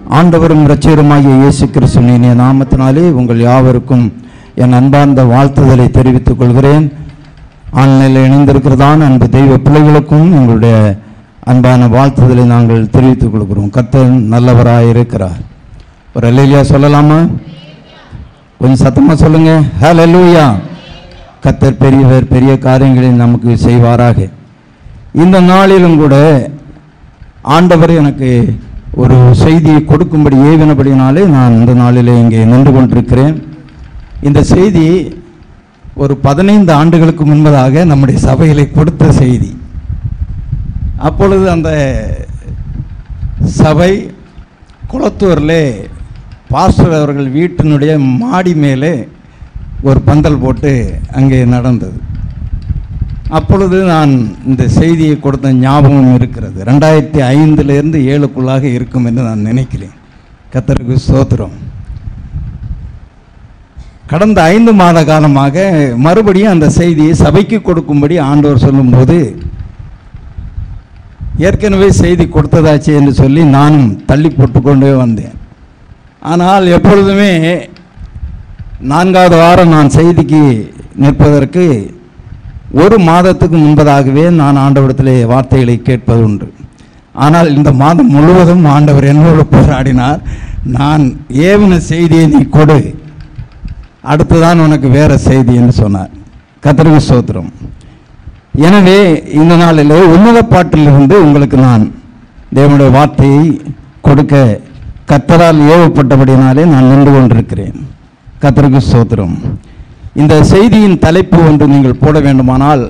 ஆண்டவரும் இரட்சகருமாகிய இயேசு கிறிஸ்துவின் இனிய நாமத்தினாலே உங்கள் யாவருக்கும் என் அன்பார்ந்த வாழ்த்துதலை தெரிவித்துக் கொள்கிறேன் ஆன்லைனில் இணைந்திருக்கிறதான அன்பு தெய்வ பிள்ளைகளுக்கும் எங்களுடைய அன்பான வாழ்த்துதலை நாங்கள் தெரிவித்துக் கொள்கிறோம் கர்த்தர் நல்லவராய் இருக்கிறார் ஒரு அல்லையா சொல்லலாமா கொஞ்சம் சத்தமா சொல்லுங்க ஹalleluya கர்த்தர் பெரியவர் பெரிய காரியங்களை நமக்கு செய்வாராக இந்த நாளிலும் கூட ஆண்டவர் எனக்கு ஒரு செய்தியை கொடுக்கும்படி ஏவினபடினாலே நான் இந்த நாளிலே இங்கே நின்று கொண்டிருக்கிறேன் இந்த செய்தி ஒரு பதினைந்து ஆண்டுகளுக்கு முன்பதாக நம்முடைய சபையிலே கொடுத்த செய்தி அப்பொழுது அந்த சபை குளத்தூரில் பாஸ்டர் அவர்கள் வீட்டினுடைய மாடி மேலே ஒரு பந்தல் போட்டு அங்கே நடந்தது அப்பொழுது நான் இந்த செய்தியை கொடுத்த ஞாபகம் இருக்கிறது ரெண்டாயிரத்தி ஐந்துலேருந்து ஏழுக்குள்ளாக இருக்கும் என்று நான் நினைக்கிறேன் கத்தருக்கு ஸ்தோத்திரம் கடந்த ஐந்து மாத காலமாக மறுபடியும் அந்த செய்தியை சபைக்கு கொடுக்கும்படி ஆண்டவர் சொல்லும்போது ஏற்கனவே செய்தி கொடுத்ததாச்சு என்று சொல்லி நானும் தள்ளி போட்டுக்கொண்டே வந்தேன் ஆனால் எப்பொழுதுமே நான்காவது வாரம் நான் செய்திக்கு நிற்பதற்கு ஒரு மாதத்துக்கு முன்பதாகவே நான் ஆண்டவரிடத்திலே வார்த்தைகளை கேட்பது உண்டு ஆனால் இந்த மாதம் முழுவதும் ஆண்டவர் என்னோடு போராடினார் நான் ஏவின செய்தியை நீ கொடு அடுத்துதான் உனக்கு வேற செய்தி என்று சொன்னார் கத்திரிக்கு ஸ்தோத்திரம் எனவே இந்த நாளில் உன்னத பாட்டிலிருந்து உங்களுக்கு நான் தேவனுடைய வார்த்தையை கொடுக்க கத்தரால் ஏவப்பட்டபடினாலே நான் நின்று கொண்டிருக்கிறேன் கத்தருக்கு ஸ்தோத்திரம் இந்த செய்தியின் தலைப்பு ஒன்று நீங்கள் போட வேண்டுமானால்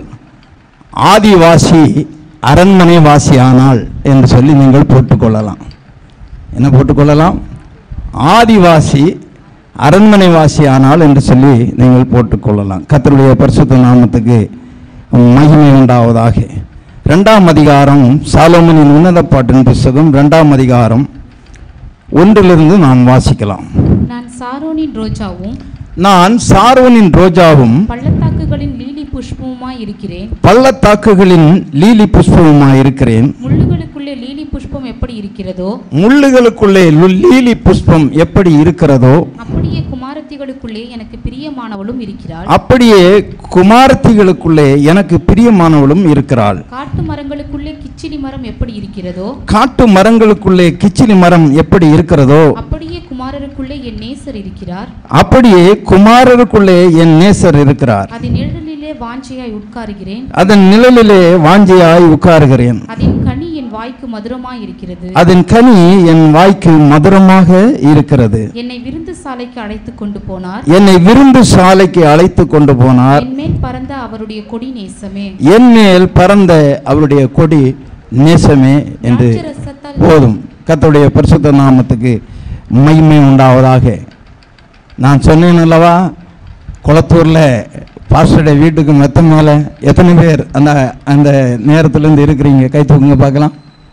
ஆதிவாசி அரண்மனை வாசி ஆனால் என்று சொல்லி நீங்கள் போட்டுக்கொள்ளலாம் என்ன போட்டுக்கொள்ளலாம் ஆதிவாசி அரண்மனை வாசி ஆனால் என்று சொல்லி நீங்கள் போட்டுக்கொள்ளலாம் கத்தருடைய பரிசுத்த நாமத்துக்கு மகிமை உண்டாவதாக ரெண்டாம் அதிகாரம் சாலோமனின் உன்னத பாட்டின் புஸ்தகம் ரெண்டாம் அதிகாரம் ஒன்றிலிருந்து நாம் வாசிக்கலாம் நான் சாரோனின் ரோஜாவும் நான் சார்வனின் ரோஜாவும் பள்ளத்தாக்குகளின் லீலி புஷ்பமுமாய் இருக்கிறேன் பள்ளத்தாக்குகளின் லீலி புஷ்பமுமாய் இருக்கிறேன் முள்ளுகளுக்குள்ளே லீலி புஷ்பம் எப்படி இருக்கிறதோ முள்ளுகளுக்குள்ளே லு- லீலி புஷ்பம் எப்படி இருக்கிறதோ அப்படியே குமாரத்திகளுக்குள்ளே எனக்கு பிரியமானவளும் இருக்கிறாள் அப்படியே குமாரத்திகளுக்குள்ளே எனக்கு பிரியமானவளும் இருக்கிறாள் காட்டு மரங்களுக்குள்ளே கிச்சிலி மரம் எப்படி இருக்கிறதோ காட்டு மரங்களுக்குள்ளே கிச்சிலி மரம் எப்படி இருக்கிறதோ அப்படியே குமாரருக்குள்ளே என் நேசர் இருக்கிறார் அப்படியே குமாரருக்குள்ளே என் நேசர் இருக்கிறார் அதன் நிழலிலே வாஞ்சையாய் உட்காருகிறேன் அதன் நிழலிலே வாஞ்சியாய் உட்காருகிறேன் அதன் கனி என் வாய்க்கு மதுரமாய் இருக்கிறது அதன் கனி என் வாய்க்கு மதுரமாக இருக்கிறது என்னை விருந்து சாலைக்கு அழைத்து கொண்டு போனார் என்னை விருந்து சாலைக்கு அழைத்து கொண்டு போனார் என் மேல் பறந்த அவருடைய கொடி நேசமே என் மேல் பறந்த அவருடைய கொடி நேசமே என்று திராட்சரசத்தால் போதும் கர்த்தருடைய பரிசுத்த நாமத்துக்கு மகிமை உண்டாவதாக நான் சொன்னேன் அல்லவா குளத்தூரில் பாஸ்டருடைய வீட்டுக்கு மெத்த மேலே எத்தனை பேர் அந்த அந்த நேரத்துலேருந்து இருக்கிறீங்க கை தூக்குங்க பார்க்கலாம்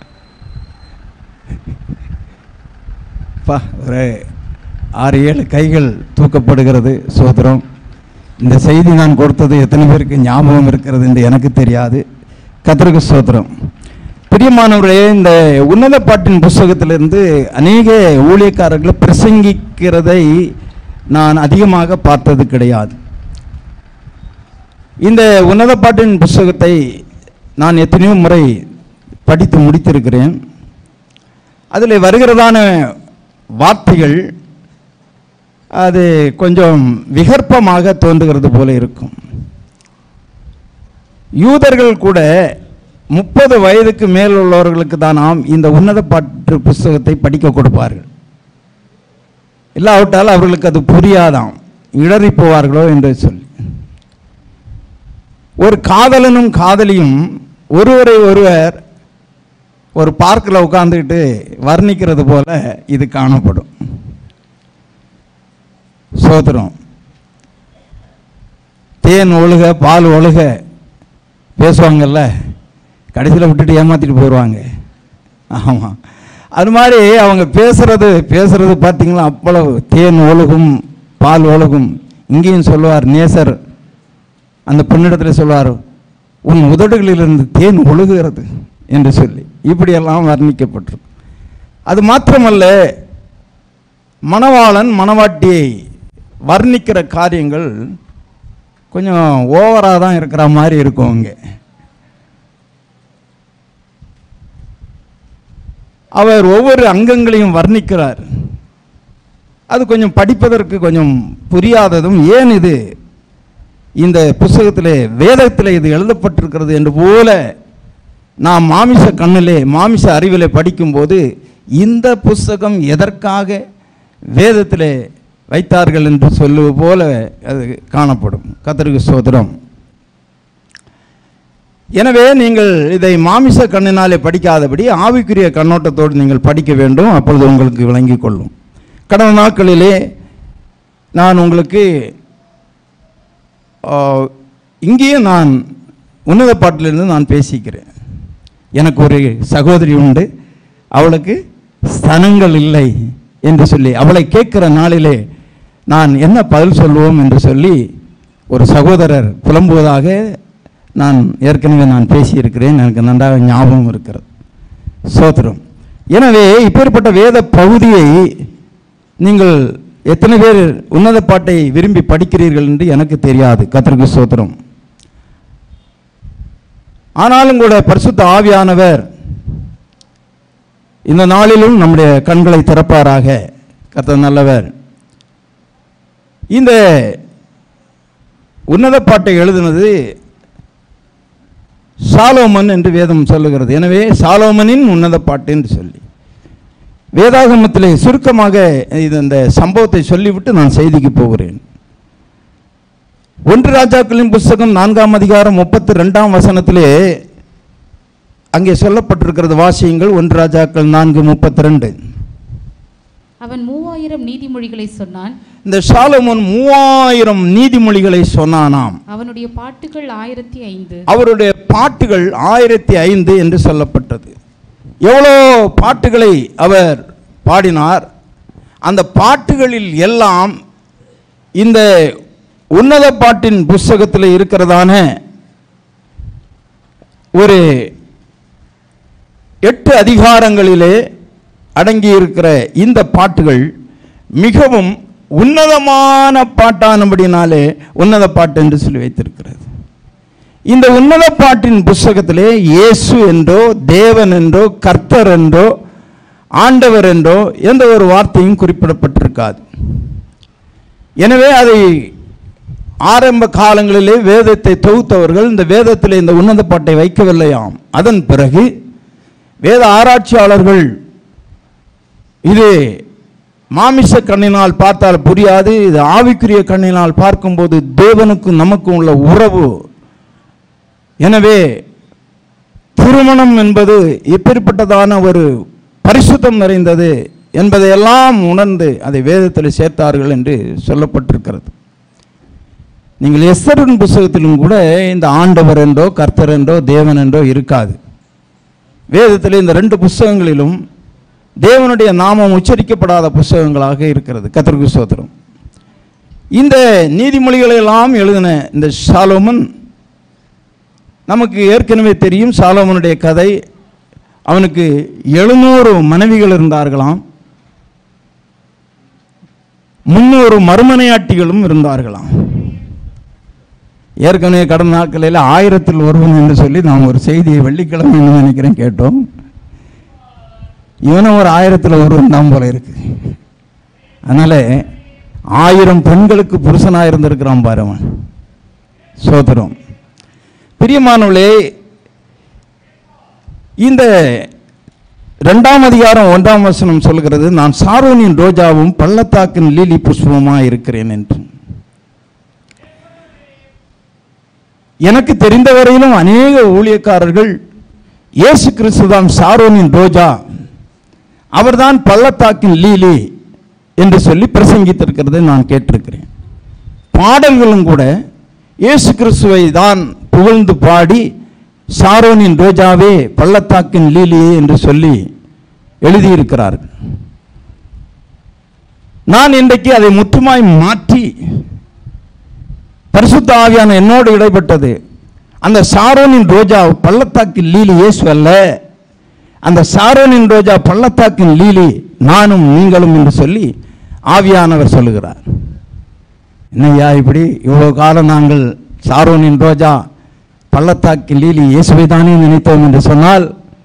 பா ஒரு ஆறு ஏழு கைகள் தூக்கப்படுகிறது சோதரம் இந்த செய்தி நான் கொடுத்தது எத்தனை பேருக்கு ஞாபகம் இருக்கிறது என்று எனக்கு தெரியாது கத்திரிக்கு சோதரம் பிரியமானவர்களே இந்த உன்னத பாட்டின் புஸ்தகத்திலிருந்து அநேக ஊழியக்காரர்கள் பிரசங்கிக்கிறதை நான் அதிகமாக பார்த்தது கிடையாது இந்த உன்னத பாட்டின் புஸ்தகத்தை நான் எத்தனையோ முறை படித்து முடித்திருக்கிறேன் அதில் வருகிறதான வார்த்தைகள் அது கொஞ்சம் விகற்பமாக தோன்றுகிறது போல இருக்கும் யூதர்கள் கூட முப்பது வயதுக்கு மேல் உள்ளவர்களுக்கு தான் நாம் இந்த உன்னத பாட்டு புஸ்தகத்தை படிக்க கொடுப்பார்கள் இல்லாவிட்டால் அவர்களுக்கு அது புரியாதாம் இடறி போவார்களோ என்று சொல்லி ஒரு காதலனும் காதலியும் ஒருவரை ஒருவர் ஒரு பார்க்கில் உட்காந்துக்கிட்டு வர்ணிக்கிறது போல இது காணப்படும் சோதரம் தேன் ஒழுக பால் ஒழுக பேசுவாங்கல்ல கடைசியில் விட்டுட்டு ஏமாத்திட்டு போயிடுவாங்க ஆமாம் அது மாதிரி அவங்க பேசுறது பேசுறது பார்த்தீங்களா அவ்வளவு தேன் ஒழுகும் பால் ஒழுகும் இங்கேயும் சொல்லுவார் நேசர் அந்த பெண்ணிடத்தில் சொல்வார் உன் உதடுகளிலிருந்து தேன் ஒழுகுகிறது என்று சொல்லி இப்படியெல்லாம் வர்ணிக்கப்பட்டிருக்கும் அது மாத்திரமல்ல மணவாளன் மணவாட்டியை வர்ணிக்கிற காரியங்கள் கொஞ்சம் ஓவராக தான் இருக்கிற மாதிரி இருக்கும் இங்கே அவர் ஒவ்வொரு அங்கங்களையும் வர்ணிக்கிறார் அது கொஞ்சம் படிப்பதற்கு கொஞ்சம் புரியாததும் ஏன் இது இந்த புஸ்தகத்திலே வேதத்திலே இது எழுதப்பட்டிருக்கிறது என்று போல நாம் மாமிச கண்ணிலே மாமிச அறிவிலே படிக்கும்போது இந்த புஸ்தகம் எதற்காக வேதத்திலே வைத்தார்கள் என்று சொல்லுவது போல அது காணப்படும் கத்தருக்கு சோதரம் எனவே நீங்கள் இதை மாமிச கண்ணினாலே படிக்காதபடி ஆவிக்குரிய கண்ணோட்டத்தோடு நீங்கள் படிக்க வேண்டும் அப்பொழுது உங்களுக்கு விளங்கிக் கொள்ளும் கடந்த நாட்களிலே நான் உங்களுக்கு ஆ, இங்கேயும் நான் உன்னத பாட்டிலிருந்து நான் பேசிக்கிறேன் எனக்கு ஒரு சகோதரி உண்டு அவளுக்கு ஸ்தனங்கள் இல்லை என்று சொல்லி அவளை கேட்கிற நாளிலே நான் என்ன பதில் சொல்லுவோம் என்று சொல்லி ஒரு சகோதரர் புலம்புவதாக நான் ஏற்கனவே நான் பேசியிருக்கிறேன் எனக்கு நன்றாக ஞாபகம் இருக்கிறது சோத்திரம் எனவே இப்பேற்பட்ட வேத பகுதியை நீங்கள் எத்தனை பேர் உன்னத பாட்டை விரும்பி படிக்கிறீர்கள் என்று எனக்கு தெரியாது கத்தருக்கு சோத்திரம் ஆனாலும் கூட பரிசுத்த ஆவியானவர் இந்த நாளிலும் நம்முடைய கண்களை திறப்பாராக கர்த்தர் நல்லவர் இந்த உன்னத பாட்டை எழுதினது சாலோமன் என்று வேதம் சொல்லுகிறது எனவே சாலோமனின் உன்னத பாட்டு என்று சொல்லி வேதாகமத்திலே சுருக்கமாக இது இந்த சம்பவத்தை சொல்லிவிட்டு நான் செய்திக்கு போகிறேன் ஒன்று ராஜாக்களின் புஸ்தகம் நான்காம் அதிகாரம் முப்பத்தி ரெண்டாம் வசனத்திலே அங்கே சொல்லப்பட்டிருக்கிறது வாசியங்கள் ஒன்று ராஜாக்கள் நான்கு முப்பத்தி ரெண்டு அவன் மூவாயிரம் நீதிமொழிகளை சொன்னான் இந்த சாலமோன் மூவாயிரம் நீதிமொழிகளை சொன்னானாம் அவனுடைய பாட்டுகள் ஆயிரத்தி ஐந்து அவருடைய பாட்டுகள் ஆயிரத்தி ஐந்து என்று சொல்லப்பட்டது எவ்வளோ பாட்டுகளை அவர் பாடினார் அந்த பாட்டுகளில் எல்லாம் இந்த உன்னத பாட்டின் புஸ்தகத்தில் இருக்கிறதான ஒரு எட்டு அதிகாரங்களிலே அடங்கியிருக்கிற இந்த பாட்டுகள் மிகவும் உன்னதமான பாட்டானபடினாலே உன்னத பாட்டு என்று சொல்லி வைத்திருக்கிறது இந்த உன்னத பாட்டின் புஸ்தகத்திலே இயேசு என்றோ தேவன் என்றோ கர்த்தர் என்றோ ஆண்டவர் என்றோ எந்த ஒரு வார்த்தையும் குறிப்பிடப்பட்டிருக்காது எனவே அதை ஆரம்ப காலங்களிலே வேதத்தை தொகுத்தவர்கள் இந்த வேதத்தில் இந்த உன்னத பாட்டை வைக்கவில்லையாம் அதன் பிறகு வேத ஆராய்ச்சியாளர்கள் இது மாமிச கண்ணினால் பார்த்தால் புரியாது இது ஆவிக்குரிய கண்ணினால் பார்க்கும்போது தேவனுக்கும் நமக்கும் உள்ள உறவு எனவே திருமணம் என்பது எப்பேற்பட்டதான ஒரு பரிசுத்தம் நிறைந்தது என்பதையெல்லாம் உணர்ந்து அதை வேதத்தில் சேர்த்தார்கள் என்று சொல்லப்பட்டிருக்கிறது நீங்கள் எஸ்தரின் புஸ்தகத்திலும் கூட இந்த ஆண்டவர் என்றோ கர்த்தர் என்றோ தேவன் என்றோ இருக்காது வேதத்தில் இந்த ரெண்டு புஸ்தகங்களிலும் தேவனுடைய நாமம் உச்சரிக்கப்படாத புஸ்தகங்களாக இருக்கிறது கர்த்தருக்கு சோத்திரம் இந்த நீதிமொழிகளை எல்லாம் எழுதின இந்த சாலோமன் நமக்கு ஏற்கனவே தெரியும் சாலோமனுடைய கதை அவனுக்கு எழுநூறு மனைவிகள் இருந்தார்களாம் முன்னூறு மறுமனையாட்டிகளும் இருந்தார்களாம் ஏற்கனவே கடந்த நாட்களில் ஆயிரத்தில் ஒருவன் என்று சொல்லி நாம் ஒரு செய்தியை வெள்ளிக்கிழமை என்று நினைக்கிறேன் கேட்டோம் இவனும் ஒரு ஆயிரத்தில் ஒருவன் தான் போல இருக்கு அதனால ஆயிரம் பெண்களுக்கு புருஷனாக இருந்திருக்கிறான் பாரு அவன் சோதரம் பிரியமானவளே இந்த இரண்டாம் அதிகாரம் ஒன்றாம் வசனம் சொல்கிறது நான் சாரோனின் ரோஜாவும் பள்ளத்தாக்கின் லீலி புஷ்பமாக இருக்கிறேன் என்று எனக்கு தெரிந்த வரையிலும் அநேக ஊழியக்காரர்கள் இயேசு கிறிஸ்து தான் சாரோனின் ரோஜா அவர்தான் பள்ளத்தாக்கின் லீலி என்று சொல்லி பிரசங்கித்திருக்கிறதை நான் கேட்டிருக்கிறேன் பாடல்களும் கூட இயேசு கிறிஸ்துவை தான் புகழ்ந்து பாடி சாரோனின் ரோஜாவே பள்ளத்தாக்கின் லீலியே என்று சொல்லி எழுதியிருக்கிறார்கள் நான் இன்றைக்கு அதை முற்றுமாய் மாற்றி பரிசுத்த ஆவியான என்னோடு இடைப்பட்டது அந்த சாரோனின் ரோஜா பள்ளத்தாக்கின் லீலி இயேசு அல்ல அந்த சாரோனின் ரோஜா பள்ளத்தாக்கின் லீலி நானும் நீங்களும் என்று சொல்லி ஆவியானவர் சொல்லுகிறார் என்னய்யா இப்படி இவ்வளோ காலம் நாங்கள் சாரோனின் ரோஜா பள்ளத்தாக்கில் லீலி இயேசுவை தானே நினைத்தோம் என்று சொன்னால்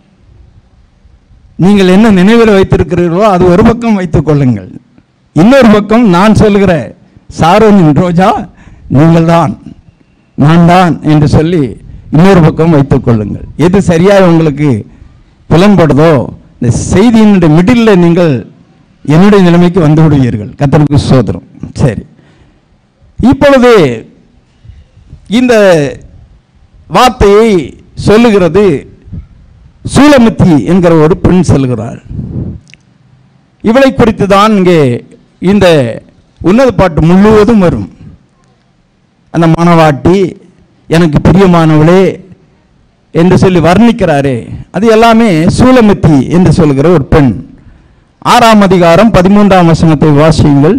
நீங்கள் என்ன நினைவில் வைத்திருக்கிறீர்களோ அது ஒரு பக்கம் வைத்துக் கொள்ளுங்கள் இன்னொரு பக்கம் நான் சொல்லுகிற சாரோனின் ரோஜா நீங்கள்தான் நான் தான் என்று சொல்லி இன்னொரு பக்கம் வைத்துக் கொள்ளுங்கள் எது சரியாக உங்களுக்கு புலன்படுதோ இந்த செய்தியினுடைய மிடில் நீங்கள் என்னுடைய நிலைமைக்கு வந்து விடுவீர்கள் கத்தருக்கு சோதரம் சரி இப்பொழுது இந்த வார்த்தையை சொல்லுகிறது சூலமுத்தி என்கிற ஒரு பெண் சொல்கிறாள் இவளை குறித்து தான் இங்கே இந்த உன்னத பாட்டு முழுவதும் வரும் அந்த மணவாட்டி எனக்கு பிரியமானவளே என்று சொல்லி வர்ணிக்கிறாரே அது எல்லாமே சூலமுத்தி என்று சொல்கிற ஒரு பெண் ஆறாம் அதிகாரம் பதிமூன்றாம் வசனத்தை வாசியுங்கள்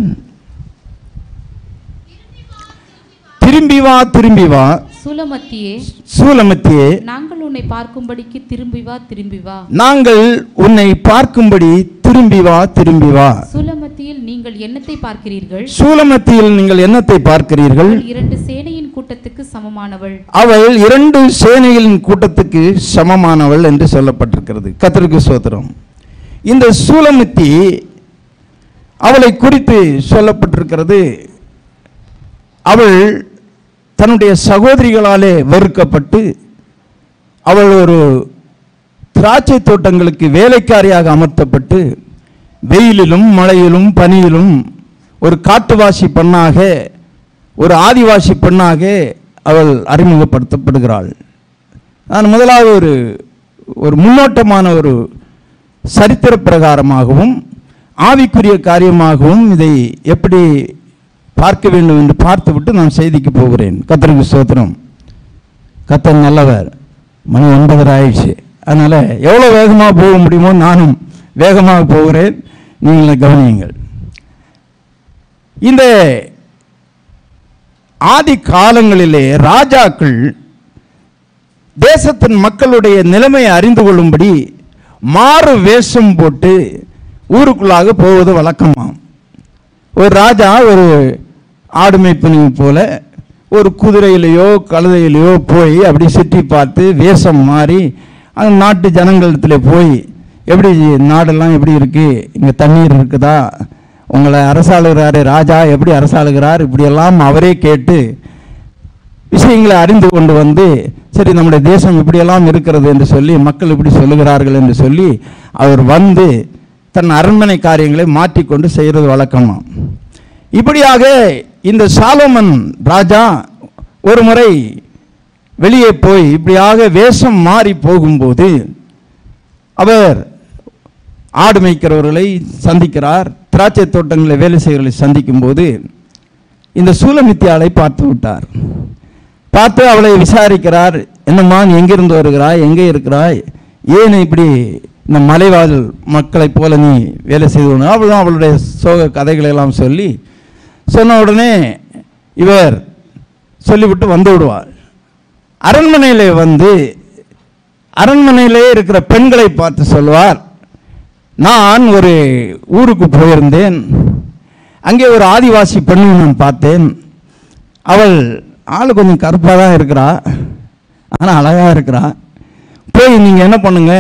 திரும்பி வா திரும்பி வா சுலமத்தியே சூலமத்தியே நாங்கள் உன்னை பார்க்கும்படிக்கு திரும்பி வா திரும்பி வா நாங்கள் உன்னை பார்க்கும்படி திரும்பி வா திரும்பி வா சுலமத்தியில் நீங்கள் என்னத்தை பார்க்கிறீர்கள் சூலமத்தியில் நீங்கள் என்னத்தை பார்க்கிறீர்கள் அவள் இரண்டு சேனையின் கூட்டத்துக்கு சமமானவள் அவள் இரண்டு சேனைகளின் கூட்டத்துக்கு சமமானவள் என்று சொல்லப்பட்டிருக்கிறது கத்தருக்கு சோத்திரம் இந்த சூலமுத்தி அவளை குறித்து சொல்லப்பட்டிருக்கிறது அவள் தன்னுடைய சகோதரிகளாலே வெறுக்கப்பட்டு அவள் ஒரு திராட்சை தோட்டங்களுக்கு வேலைக்காரியாக அமர்த்தப்பட்டு வெயிலிலும் மழையிலும் பனியிலும் ஒரு காட்டுவாசி பெண்ணாக ஒரு ஆதிவாசி பெண்ணாக அவள் அறிமுகப்படுத்தப்படுகிறாள் நான் முதலாவது ஒரு ஒரு முன்னோட்டமான ஒரு சரித்திர பிரகாரமாகவும் ஆவிக்குரிய காரியமாகவும் இதை எப்படி பார்க்க வேண்டும் என்று பார்த்துவிட்டு நான் செய்திக்கு போகிறேன் கத்தருக்கு ஸ்தோத்திரம் கத்தர் நல்லவர் மணி ஒன்பதரை ஆயிடுச்சு அதனால் எவ்வளோ வேகமாக போக முடியுமோ நானும் வேகமாக போகிறேன் நீங்கள் கவனியுங்கள் இந்த ஆதி காலங்களிலே ராஜாக்கள் தேசத்தின் மக்களுடைய நிலைமையை அறிந்து கொள்ளும்படி மாறு வேஷம் போட்டு ஊருக்குள்ளாக போவது வழக்கமாம் ஒரு ராஜா ஒரு ஆடு மேய்ப்பனை போல ஒரு குதிரையிலையோ கழுதையிலையோ போய் அப்படி சுற்றி பார்த்து வேஷம் மாறி அந்த நாட்டு ஜனங்களிடத்துல போய் எப்படி நாடெல்லாம் எப்படி இருக்கு இங்கே தண்ணீர் இருக்குதா உங்களை அரசாளுகிறாரு ராஜா எப்படி அரசாளுகிறார் இப்படியெல்லாம் அவரே கேட்டு விஷயங்களை அறிந்து கொண்டு வந்து சரி நம்முடைய தேசம் இப்படியெல்லாம் இருக்கிறது என்று சொல்லி மக்கள் இப்படி சொல்லுகிறார்கள் என்று சொல்லி அவர் வந்து தன் அரண்மனை காரியங்களை மாற்றிக்கொண்டு செய்கிறது வழக்கமாம் இப்படியாக இந்த சாலோமன் ராஜா ஒரு முறை வெளியே போய் இப்படியாக வேஷம் மாறி போகும்போது அவர் ஆடு மேய்க்கிறவர்களை சந்திக்கிறார் திராட்சை தோட்டங்களில் வேலை செய்கிறவர்களை சந்திக்கும்போது இந்த சூலமித்தியாளை பார்த்து விட்டார் பார்த்து அவளை விசாரிக்கிறார் என்னம்மா நீ எங்கிருந்து வருகிறாய் எங்கே இருக்கிறாய் ஏன் இப்படி இந்த மலைவாழ் மக்களைப் போல நீ வேலை செய்து கொண்டு அவளும் அவளுடைய சோக கதைகளை எல்லாம் சொல்லி சொன்ன உடனே இவர் சொல்லிவிட்டு வந்து விடுவார் அரண்மனையிலே வந்து அரண்மனையிலே இருக்கிற பெண்களை பார்த்து சொல்வார் நான் ஒரு ஊருக்கு போயிருந்தேன் அங்கே ஒரு ஆதிவாசி பெண்ணை நான் பார்த்தேன் அவள் ஆள் கொஞ்சம் கருப்பாக தான் இருக்கிறா ஆனால் அழகாக இருக்கிறா போய் நீங்கள் என்ன பண்ணுங்க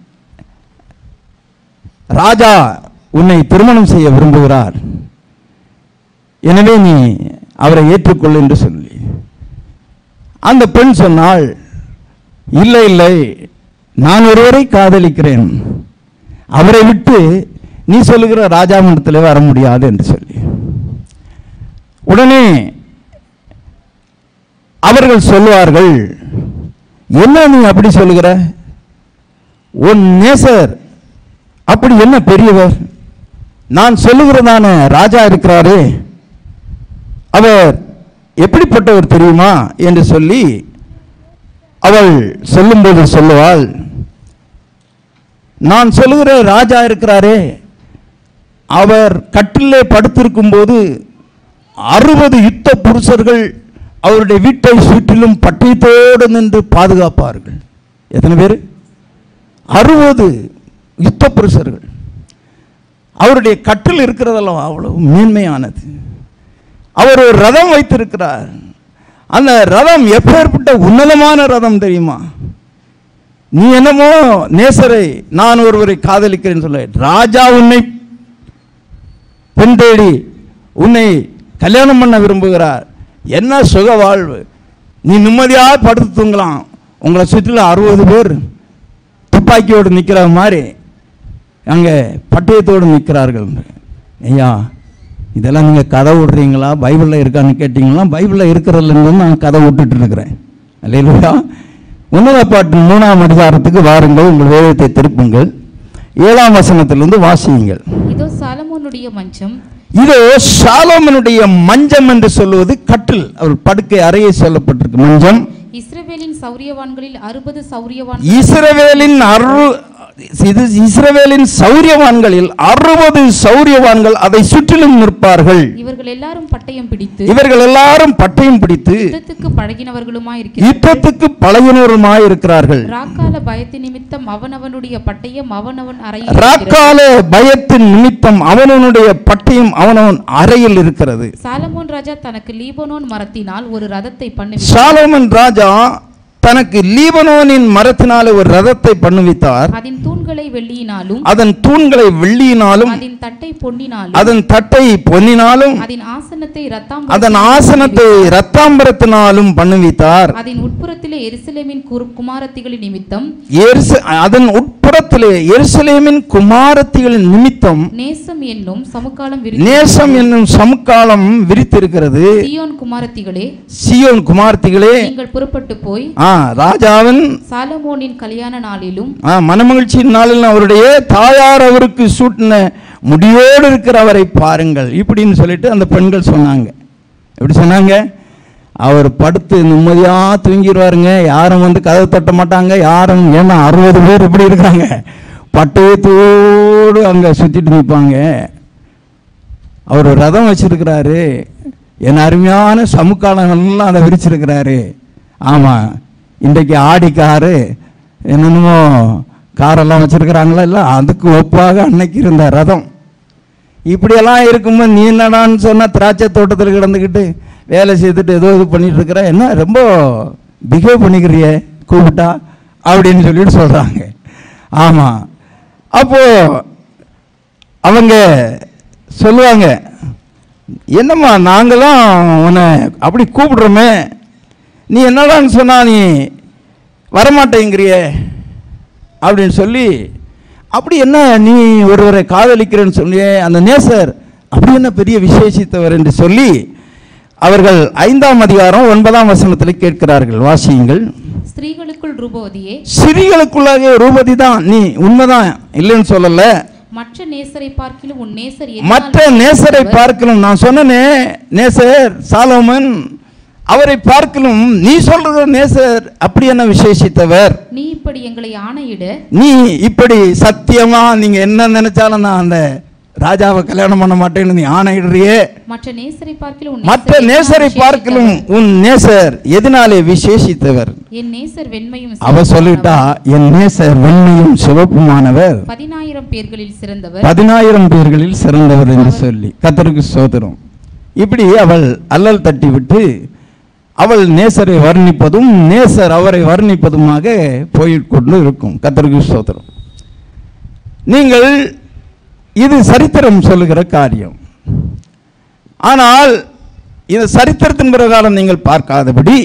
ராஜா உன்னை திருமணம் செய்ய விரும்புகிறார் எனவே நீ அவரை ஏற்றுக்கொள் என்று சொல்லி அந்த பெண் சொன்னாள் இல்லை இல்லை நான் ஒருவரை காதலிக்கிறேன் அவரை விட்டு நீ சொல்லுகிற ராஜாமண்டத்தில் வர முடியாது என்று சொல்லி உடனே அவர்கள் சொல்லுவார்கள் என்ன நீ அப்படி சொல்லுகிற உன் நேசர் அப்படி என்ன பெரியவர் நான் சொல்லுகிறதான ராஜா இருக்கிறாரே அவர் எப்படிப்பட்டவர் தெரியுமா என்று சொல்லி அவள் சொல்லும்போது சொல்லுவாள் நான் சொல்லுகிற ராஜா இருக்கிறாரே அவர் கட்டிலே படுத்திருக்கும் போது அறுபது யுத்த புருஷர்கள் அவருடைய வீட்டை சுற்றிலும் பட்டயத்தோடு நின்று பாதுகாப்பார்கள் எத்தனை பேர் அறுபது யுத்த புருஷர்கள் அவருடைய கட்டில் இருக்கிறதெல்லாம் அவ்வளவு மேன்மையானது அவர் ஒரு ரதம் வைத்திருக்கிறார் அந்த ரதம் எப்பேற்பட்ட உன்னதமான ரதம் தெரியுமா நீ என்னமோ நேசரை நான் ஒருவரை காதலிக்கிறேன்னு சொல்ல ராஜா உன்னை பெண் தேடி உன்னை கல்யாணம் பண்ண விரும்புகிறார் என்ன சுக வாழ்வு நீ நிம்மதியாக படுத்து தூங்கலாம் உங்களை சுற்றிலும் அறுபது பேர் துப்பாக்கியோடு நிற்கிற மாதிரி அங்கே பட்டயத்தோடு நிற்கிறார்கள் ஐயா இதெல்லாம் நீங்கள் கதை விடுறீங்களா பைபிளில் இருக்கான்னு கேட்டிங்களா பைபிளில் இருக்கிறதுலேருந்து நான் கதை விட்டுட்டு இருக்கிறேன் இல்லையா உன்னத பாட்டு மூணாம் அதிகாரத்துக்கு வாருங்கள் உங்கள் வேதத்தை திருப்புங்கள் ஏழாம் வசனத்திலிருந்து வாசியுங்கள் இதோ சாலமோனுடைய மஞ்சம் இதோ சாலோமனுடைய மஞ்சம் என்று சொல்லுவது கட்டில் அவர் படுக்கை அறையை சொல்லப்பட்டிருக்கு மஞ்சம் இஸ்ரவேலின் சௌரியவான்களில் அறுபது சௌரியவான் இஸ்ரவேலின் அரு இது இஸ்ரவேலின் சௌரியவான்களில் அறுபது சௌரியவான்கள் அதை சுற்றிலும் நிற்பார்கள் இவர்கள் எல்லாரும் பட்டயம் பிடித்து இவர்கள் எல்லாரும் பட்டயம் பிடித்து யுத்தத்துக்கு பழகினவர்களுமாய் இருக்கிறார்கள் யுத்தத்துக்கு பழகினவருமாய் இருக்கிறார்கள் ராக்கால பயத்து நிமித்தம் அவனவனுடைய பட்டயம் அவனவன் அறையில் இருக்கிறது. ராக்கால பயத்தின் நிமித்தம் அவனவனுடைய பட்டயம் அவனவன் அறையில் இருக்கிறது சாலமோன் ராஜா தனக்கு லீபனோன் மரத்தினால் ஒரு ரதத்தை பண்ணி சாலோமன் ராஜா தனக்கு லீபனோனின் மரத்தினாலே ஒரு ரதத்தை பண்ணுவித்தார் அதன் தூண்களை வெள்ளியினாலும் அதன் தூண்களை வெள்ளியினாலும் அதன் தட்டை பொன்னினாலும் அதன் தட்டை பொன்னினாலும் அதன் ஆசனத்தை ரத்தாம் அதன் ஆசனத்தை ரத்தாம்பரத்தினாலும் பண்ணுவித்தார் அதன் உட்புறத்திலே எருசலேமின் குரு- குமாரத்திகளின் நிமித்தம் எருச- அதன் உட்புறத்திலே எருசலேமின் குமாரத்திகளின் நிமித்தம் நேசம் என்னும் சமுக்காலம் நேசம் என்னும் சமுக்காலம் விரித்திருக்கிறது சியோன் குமாரத்திகளே சியோன் குமார்த்திகளே நீங்கள் புறப்பட்டு போய் ஆ ராஜாவின் சாலமோனின் கல்யாண நாளிலும் ஆ, மனமகிழ்ச்சியின் நாளில் அவருடைய தாயார் அவருக்கு சூட்டின முடியோடு இருக்கிற அவரை பாருங்கள் இப்படின்னு சொல்லிட்டு அந்த பெண்கள் சொன்னாங்க எப்படி சொன்னாங்க அவர் படுத்து நிம்மதியாக தூங்கிடுவாருங்க யாரும் வந்து கதவு தட்ட மாட்டாங்க யாரும் ஏன்னா அறுபது பேர் இப்படி இருக்காங்க பட்டயத்தோடு அங்கே சுற்றிட்டு நிற்பாங்க அவர் ஒரு ரதம் வச்சிருக்கிறாரு என் அருமையான சமுக்காலங்கள்லாம் அதை விரிச்சிருக்கிறாரு ஆமாம் இன்றைக்கு ஆடி காரு என்னென்னமோ காரெல்லாம் வச்சிருக்கிறாங்களா இல்லை அதுக்கு ஒப்பாக அன்னைக்கு இருந்த ரதம் இப்படியெல்லாம் இருக்கும்போது நீ என்னடான்னு சொன்னால் திராட்சை தோட்டத்தில் கிடந்துக்கிட்டு வேலை செய்துட்டு ஏதோ இது பண்ணிட்டு இருக்கிற என்ன ரொம்ப பிஹேவ் பண்ணிக்கிறியே கூப்பிட்டா அப்படின்னு சொல்லிட்டு சொல்கிறாங்க ஆமாம் அப்போது அவங்க சொல்லுவாங்க என்னம்மா நாங்களாம் உன்னை அப்படி கூப்பிடுறோமே நீ என்னடான்னு சொன்னா நீ வரமாட்டேங்கிறியே அப்படின்னு சொல்லி அப்படி என்ன நீ ஒருவரை காதலிக்கிறேன்னு சொல்லியே அந்த நேசர் அப்படி என்ன பெரிய விசேஷித்தவர் என்று சொல்லி அவர்கள் ஐந்தாம் அதிகாரம் ஒன்பதாம் வசனத்தில் கேட்கிறார்கள் வாசியுங்கள் ஸ்திரீகளுக்குள் ரூபவதியே சிறிகளுக்குள்ளாக ரூபதி தான் நீ உண்மைதான் இல்லைன்னு சொல்லலை மற்ற நேசரை பார்க்கிலும் உன் நேசர் மற்ற எதனால் நேசரை சிறந்தவர்? பார்க்கலும் நான் சொன்னனே நேசர் சாலோமன் அவரை பார்க்கலும் நீ சொல்ற நேசர் அப்படி என்ன விசேஷித்தவர் நீ இப்படி எங்களை ஆணையிட நீ இப்படி சத்தியமா நீங்க என்ன நினைச்சாலும் நான் அந்த ராஜாவை கல்யாணம் பண்ண மாட்டேன்னு நீ ஆணையிடுறியே மற்ற நேசரை பார்க்கிலும் உன் மற்ற நேசர் நேசரை எதனால் பார்க்கலும் விசேஷித்தவர்? உன் நேசர் எதனாலே விசேஷித்தவர் என் நேசர் வெண்மையும் அவ சொல்லிட்டா என் நேசர் வெண்மையும் சிவப்புமானவர் பதினாயிரம் பேர்களில் சிறந்தவர் பதினாயிரம் பேர்களில் சிறந்தவர் என்று சொல்லி கத்தருக்கு சோதரம் இப்படி அவள் அல்லல் தட்டி விட்டு அவள் நேசரை வர்ணிப்பதும் நேசர் அவரை வர்ணிப்பதுமாக போய்க்கொண்டு இருக்கும் கத்தருக்கு சோதரம் நீங்கள் இது சரித்திரம் சொல்லுகிற காரியம் ஆனால் இது சரித்திரத்தின் பிரகாரம் நீங்கள் பார்க்காதபடி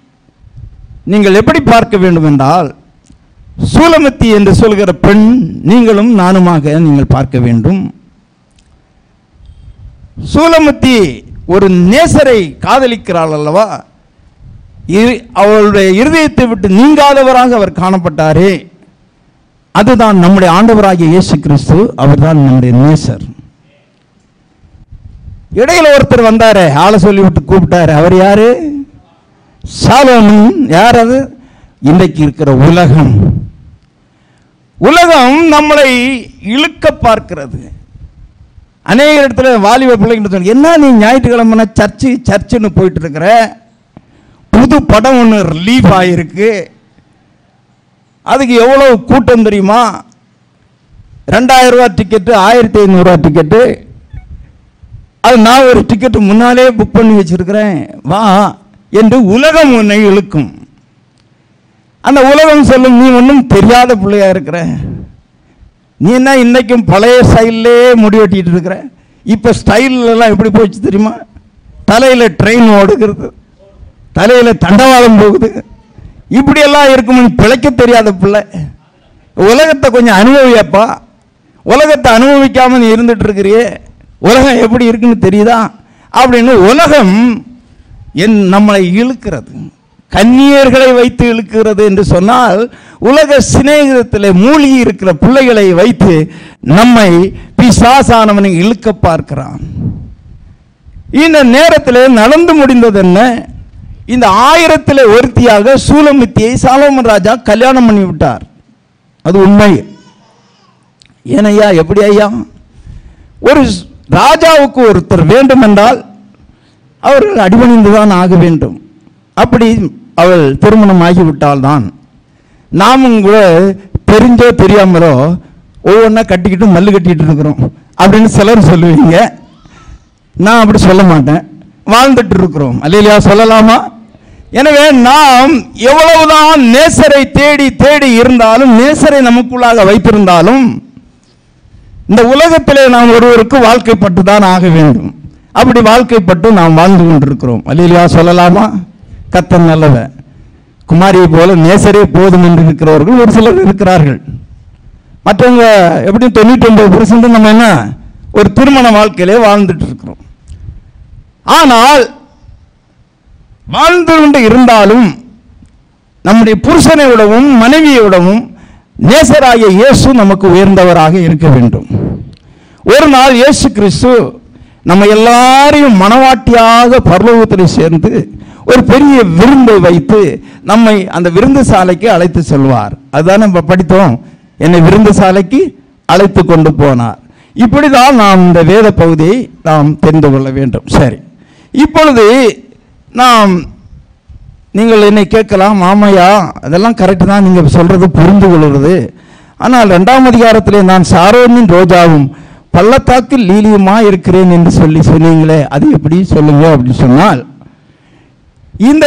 நீங்கள் எப்படி பார்க்க வேண்டும் என்றால் சூலமத்தி என்று சொல்கிற பெண் நீங்களும் நானுமாக நீங்கள் பார்க்க வேண்டும் சூலமத்தி ஒரு நேசரை காதலிக்கிறாள் அல்லவா இரு- அவளுடைய இருதயத்தை விட்டு நீங்காதவராக அவர் காணப்பட்டாரே அதுதான் நம்முடைய ஆண்டவராகிய இயேசு கிறிஸ்து அவர்தான் நம்முடைய நேசர் இடையில ஒருத்தர் வந்தாரே ஆளை சொல்லி விட்டு கூப்பிட்டாரு அவர் யாரு சாலோமன் யார் அது இன்றைக்கு இருக்கிற உலகம் உலகம் நம்மளை இழுக்க பார்க்கிறது அநேக இடத்துல வாலிப பிள்ளைங்க சொன்ன என்ன நீ ஞாயிற்றுக்கிழமை சர்ச்சு சர்ச்சுன்னு போயிட்டு இருக்கிற புது படம் ஒன்று ரிலீஃப் ஆகிருக்கு அதுக்கு எவ்வளோ கூட்டம் தெரியுமா ரெண்டாயிரம் ரூபா டிக்கெட்டு ஆயிரத்தி ஐநூறுரூவா டிக்கெட்டு அது நான் ஒரு டிக்கெட்டு முன்னாலே புக் பண்ணி வச்சிருக்கிறேன் வா என்று உலகம் உன்னை இழுக்கும் அந்த உலகம் சொல்லும் நீ ஒன்றும் தெரியாத பிள்ளையா இருக்கிற நீ என்ன இன்னைக்கும் பழைய ஸ்டைல்லே முடி வெட்டிட்டு இருக்கிற இப்போ ஸ்டைல்லாம் எப்படி போச்சு தெரியுமா தலையில் ட்ரெயின் ஓடுகிறது தலையில் தண்டவாளம் போகுது இப்படியெல்லாம் இருக்கும் நீ பிழைக்க தெரியாத பிள்ளை உலகத்தை கொஞ்சம் அனுபவியப்பா உலகத்தை அனுபவிக்காம நீ இருந்துட்டு இருக்கிறியே உலகம் எப்படி இருக்குன்னு தெரியுதா அப்படின்னு உலகம் என் நம்மளை இழுக்கிறது கன்னியர்களை வைத்து இழுக்கிறது என்று சொன்னால் உலக சிநேகிதத்தில் மூழ்கி இருக்கிற பிள்ளைகளை வைத்து நம்மை பிசாசானவனை இழுக்க பார்க்கிறான் இந்த நேரத்தில் நடந்து முடிந்தது என்ன இந்த ஆயிரத்தில் ஒருத்தியாக சூலமித்தியை சாலோமன் ராஜா கல்யாணம் பண்ணி விட்டார் அது உண்மை ஏனையா எப்படி ஐயா ஒரு ராஜாவுக்கு ஒருத்தர் வேண்டும் என்றால் அவர்கள் அடிபணிந்து தான் ஆக வேண்டும் அப்படி அவள் திருமணம் ஆகிவிட்டால் தான் நாமும் கூட தெரிஞ்சோ தெரியாமலோ ஒவ்வொன்றா கட்டிக்கிட்டு மல்லு கட்டிக்கிட்டு இருக்கிறோம் அப்படின்னு சிலர் சொல்லுவீங்க நான் அப்படி சொல்ல மாட்டேன் வாழ்ந்துட்டு இருக்கிறோம் அல்லையா சொல்லலாமா எனவே நாம் எவ்வளவுதான் நேசரை தேடி தேடி இருந்தாலும் நேசரை நமக்குள்ளாக வைத்திருந்தாலும் இந்த உலகத்திலே நாம் ஒருவருக்கு வாழ்க்கைப்பட்டு தான் ஆக வேண்டும் அப்படி வாழ்க்கைப்பட்டு நாம் வாழ்ந்து கொண்டிருக்கிறோம் அல்லையா சொல்லலாமா கத்தன் நல்லவ குமாரியை போல நேசரே போதும் என்று இருக்கிறவர்கள் ஒரு சிலர் இருக்கிறார்கள் மற்றவங்க எப்படியும் தொண்ணூற்றி ஒன்பது பெர்சன்ட் நம்ம என்ன ஒரு திருமண வாழ்க்கையிலே வாழ்ந்துட்டு இருக்கிறோம் ஆனால் வாழ்ந்து கொண்டு இருந்தாலும் நம்முடைய புருஷனை விடவும் மனைவியை விடவும் நேசராகிய இயேசு நமக்கு உயர்ந்தவராக இருக்க வேண்டும் ஒரு நாள் இயேசு கிறிஸ்து நம்ம எல்லாரையும் மனவாட்டியாக பரலோகத்தில் சேர்ந்து ஒரு பெரிய விருந்தை வைத்து நம்மை அந்த விருந்து சாலைக்கு அழைத்து செல்வார் அதுதான் நம்ம படித்தோம் என்னை விருந்து சாலைக்கு அழைத்து கொண்டு போனார் இப்படிதான் நாம் இந்த வேத பகுதியை நாம் தெரிந்து கொள்ள வேண்டும் சரி இப்பொழுது நாம் நீங்கள் என்னை கேட்கலாம் ஆமையா அதெல்லாம் கரெக்டு தான் நீங்கள் சொல்கிறது புரிந்து கொள்கிறது ஆனால் ரெண்டாம் அதிகாரத்திலே நான் சாரோனின் ரோஜாவும் பள்ளத்தாக்கில் லீலியுமா இருக்கிறேன் என்று சொல்லி சொன்னீங்களே அது எப்படி சொல்லுங்க அப்படின்னு சொன்னால் இந்த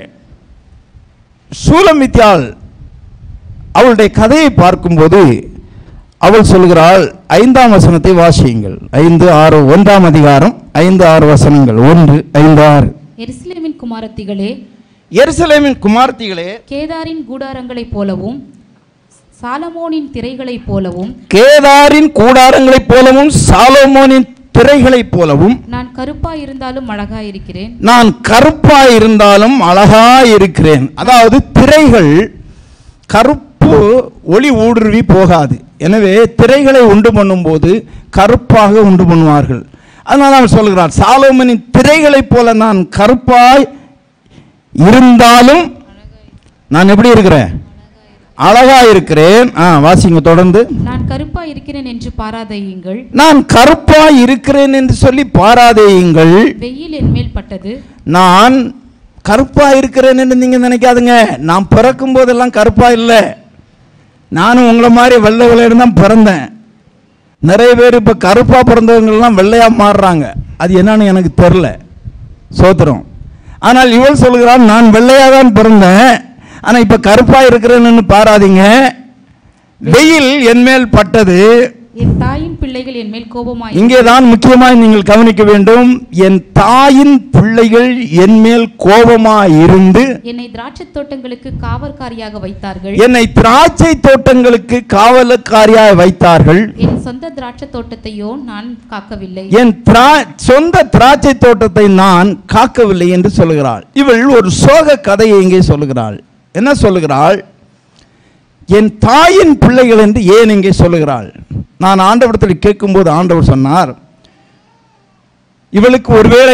சூலமித்யாள் அவளுடைய கதையை பார்க்கும்போது அவள் சொல்கிறாள் ஐந்தாம் வசனத்தை வாசியுங்கள் ஐந்து ஆறு ஒன்றாம் அதிகாரம் ஐந்து ஆறு வசனங்கள் ஒன்று ஐந்து ஆறு எருசலேமின் குமாரத்திகளே எருசலேமின் குமார்த்திகளே கேதாரின் கூடாரங்களைப் போலவும் சாலமோனின் திரைகளைப் போலவும் கேதாரின் கூடாரங்களைப் போலவும் சாலோமோனின் திரைகளைப் போலவும் நான் கருப்பா இருந்தாலும் அழகாயிருக்கிறேன் நான் கருப்பாய் இருந்தாலும் அழகாய் இருக்கிறேன் அதாவது திரைகள் கருப்பு ஒளி ஊடுருவி போகாது எனவே திரைகளை உண்டு பண்ணும்போது கருப்பாக உண்டு பண்ணுவார்கள் அதனால் அவன் சொல்கிறான் சாலோமனின் திரைகளைப் போல நான் கருப்பாய் இருந்தாலும் நான் எப்படி இருக்கிறேன் அழகா இருக்கிறேன் ஆ வாசிங்க தொடர்ந்து நான் கருப்பா இருக்கிறேன் என்று பாராதையுங்கள் நான் கருப்பாய் இருக்கிறேன் என்று சொல்லி பாராதேயுங்கள் வெயில் என் மேல் பட்டது நான் கருப்பா இருக்கிறேன் என்று நீங்க நினைக்காதுங்க நான் பிறக்கும் போதெல்லாம் கருப்பா இல்லை நானும் உங்களை மாதிரி வெள்ளை வெள்ளையன்னு தான் பிறந்தேன் நிறைய பேர் இப்போ கருப்பா பிறந்தவங்கெல்லாம் வெள்ளையா மாறுறாங்க அது என்னன்னு எனக்கு தெரில சோத்திரம் ஆனால் இவள் சொல்கிறான் நான் வெள்ளையாக தான் பிறந்தேன் ஆனால் இப்போ கருப்பா இருக்கிறேன்னு பாராதீங்க வெயில் என் மேல் பட்டது என் தாயின் பிள்ளைகள் என் மேல் கோபமாய் இங்கே தான் முக்கியமாய் நீங்கள் கவனிக்க வேண்டும் என் தாயின் பிள்ளைகள் என் மேல் கோபமாய் இருந்து என்னை திராட்சைத் தோட்டங்களுக்கு காவற்காரியாக வைத்தார்கள் என்னை திராட்சை தோட்டங்களுக்கு காவலுக்காரியாய் வைத்தார்கள் என் சொந்த திராட்சைத் தோட்டத்தையோ நான் காக்கவில்லை என் திரா சொந்த திராட்சை தோட்டத்தை நான் காக்கவில்லை என்று சொல்லுகிறாள் இவள் ஒரு சோக கதையை இங்கே சொல்லுகிறாள் என்ன சொல்லுகிறாள் என் தாயின் பிள்ளைகள் என்று ஏன் இங்கே சொல்லுகிறாள் நான் ஆண்டவரத்தில் கேட்கும்போது ஆண்டவர் சொன்னார் இவளுக்கு ஒருவேளை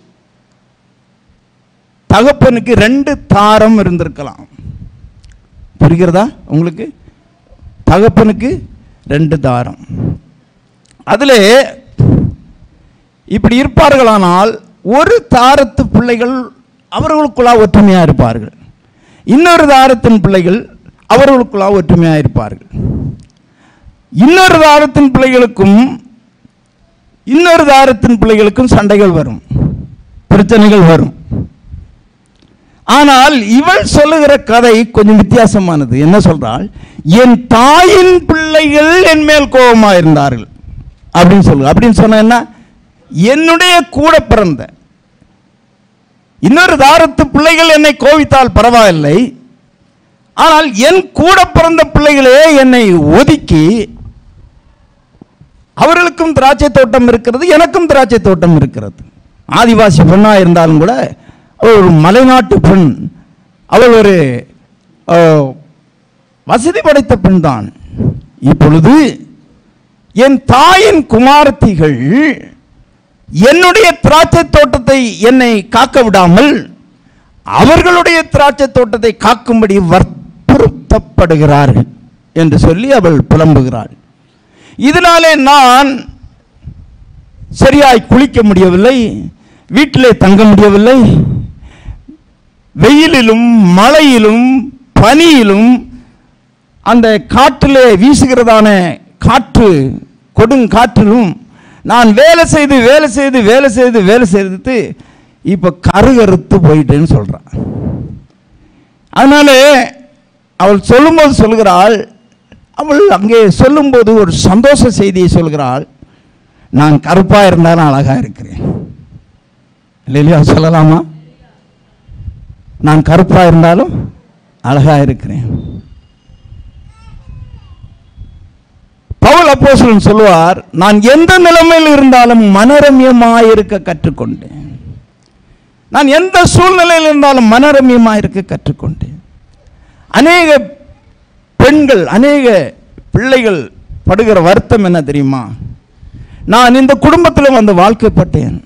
தகப்பனுக்கு ரெண்டு தாரம் இருந்திருக்கலாம் புரிகிறதா உங்களுக்கு தகப்பனுக்கு ரெண்டு தாரம் அதில் இப்படி இருப்பார்களானால் ஒரு தாரத்து பிள்ளைகள் அவர்களுக்குள்ளா ஒற்றுமையாக இருப்பார்கள் இன்னொரு தாரத்தின் பிள்ளைகள் அவர்களுக்குள்ளா ஒற்றுமையாக இருப்பார்கள் இன்னொரு தாரத்தின் பிள்ளைகளுக்கும் இன்னொரு தாரத்தின் பிள்ளைகளுக்கும் சண்டைகள் வரும் பிரச்சனைகள் வரும் ஆனால் இவள் சொல்லுகிற கதை கொஞ்சம் வித்தியாசமானது என்ன சொல்றாள் என் தாயின் பிள்ளைகள் என் மேல் கோபமா இருந்தார்கள் அப்படின்னு சொல்லு அப்படின்னு சொன்ன என்ன என்னுடைய கூட பிறந்த இன்னொரு தாரத்து பிள்ளைகள் என்னை கோவித்தால் பரவாயில்லை ஆனால் என் கூட பிறந்த பிள்ளைகளே என்னை ஒதுக்கி அவர்களுக்கும் திராட்சை தோட்டம் இருக்கிறது எனக்கும் திராட்சை தோட்டம் இருக்கிறது ஆதிவாசி பெண்ணா இருந்தாலும் கூட அவள் ஒரு மலைநாட்டு பெண் அவள் ஒரு அஹ், வசதி படைத்த பெண் தான் இப்பொழுது என் தாயின் குமாரத்திகள் என்னுடைய திராட்சை தோட்டத்தை என்னை காக்க விடாமல் அவர்களுடைய திராட்சை தோட்டத்தை காக்கும்படி வற்புறுத்தப்படுகிறார்கள் என்று சொல்லி அவள் புலம்புகிறாள் இதனாலே நான் சரியாய் குளிக்க முடியவில்லை வீட்டிலே தங்க முடியவில்லை வெயிலிலும் மழையிலும் பனியிலும் அந்த காற்றிலே வீசுகிறதான காற்று கொடுங்காற்றிலும் நான் வேலை செய்து வேலை செய்து வேலை செய்து வேலை செய்து இப்போ கருகருத்து போயிட்டேன்னு சொல்கிறான் அதனால அவள் சொல்லும்போது சொல்கிறாள் அவள் அங்கே சொல்லும்போது ஒரு சந்தோஷ செய்தியை சொல்கிறாள் நான் கருப்பாக இருந்தாலும் அழகாக இருக்கிறேன் இல்லையா சொல்லலாமா நான் கருப்பாக இருந்தாலும் அழகாக இருக்கிறேன் பவுல் அப்போஸ்தலன் சொல்லுவார் நான் எந்த நிலைமையில் இருந்தாலும் மனரம்யமாய் இருக்க கற்றுக்கொண்டேன் நான் எந்த சூழ்நிலையில் இருந்தாலும் மனரம்யமாய் இருக்க கற்றுக்கொண்டேன் அநேக பெண்கள் அநேக பிள்ளைகள் படுகிற வருத்தம் என்ன தெரியுமா நான் இந்த குடும்பத்தில் வந்து வாழ்க்கைப்பட்டேன்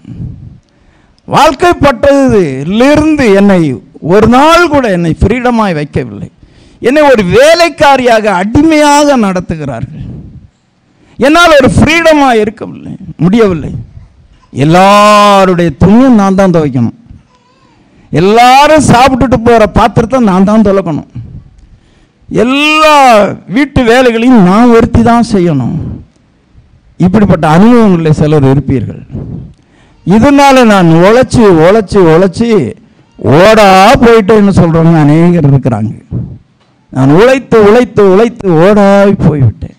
வாழ்க்கைப்பட்டதிலிருந்து என்னை ஒரு நாள் கூட என்னை ஃப்ரீடமாய் வைக்கவில்லை என்னை ஒரு வேலைக்காரியாக அடிமையாக நடத்துகிறார்கள் என்னால் ஒரு ஃப்ரீடமாக இருக்கவில்லை முடியவில்லை எல்லாருடைய துணியும் நான் தான் துவைக்கணும் எல்லாரும் சாப்பிட்டுட்டு போகிற பாத்திரத்தை நான் தான் துலக்கணும் எல்லா வீட்டு வேலைகளையும் நான் ஒருத்தி தான் செய்யணும் இப்படிப்பட்ட அனுபவங்களில் சிலர் இருப்பீர்கள் இதனால நான் உழைச்சி உழைச்சி உழைச்சி ஓடா போயிட்டேன்னு சொல்கிறவங்க அநேகர் இருக்கிறாங்க நான் உழைத்து உழைத்து உழைத்து ஓடாய் போய்விட்டேன்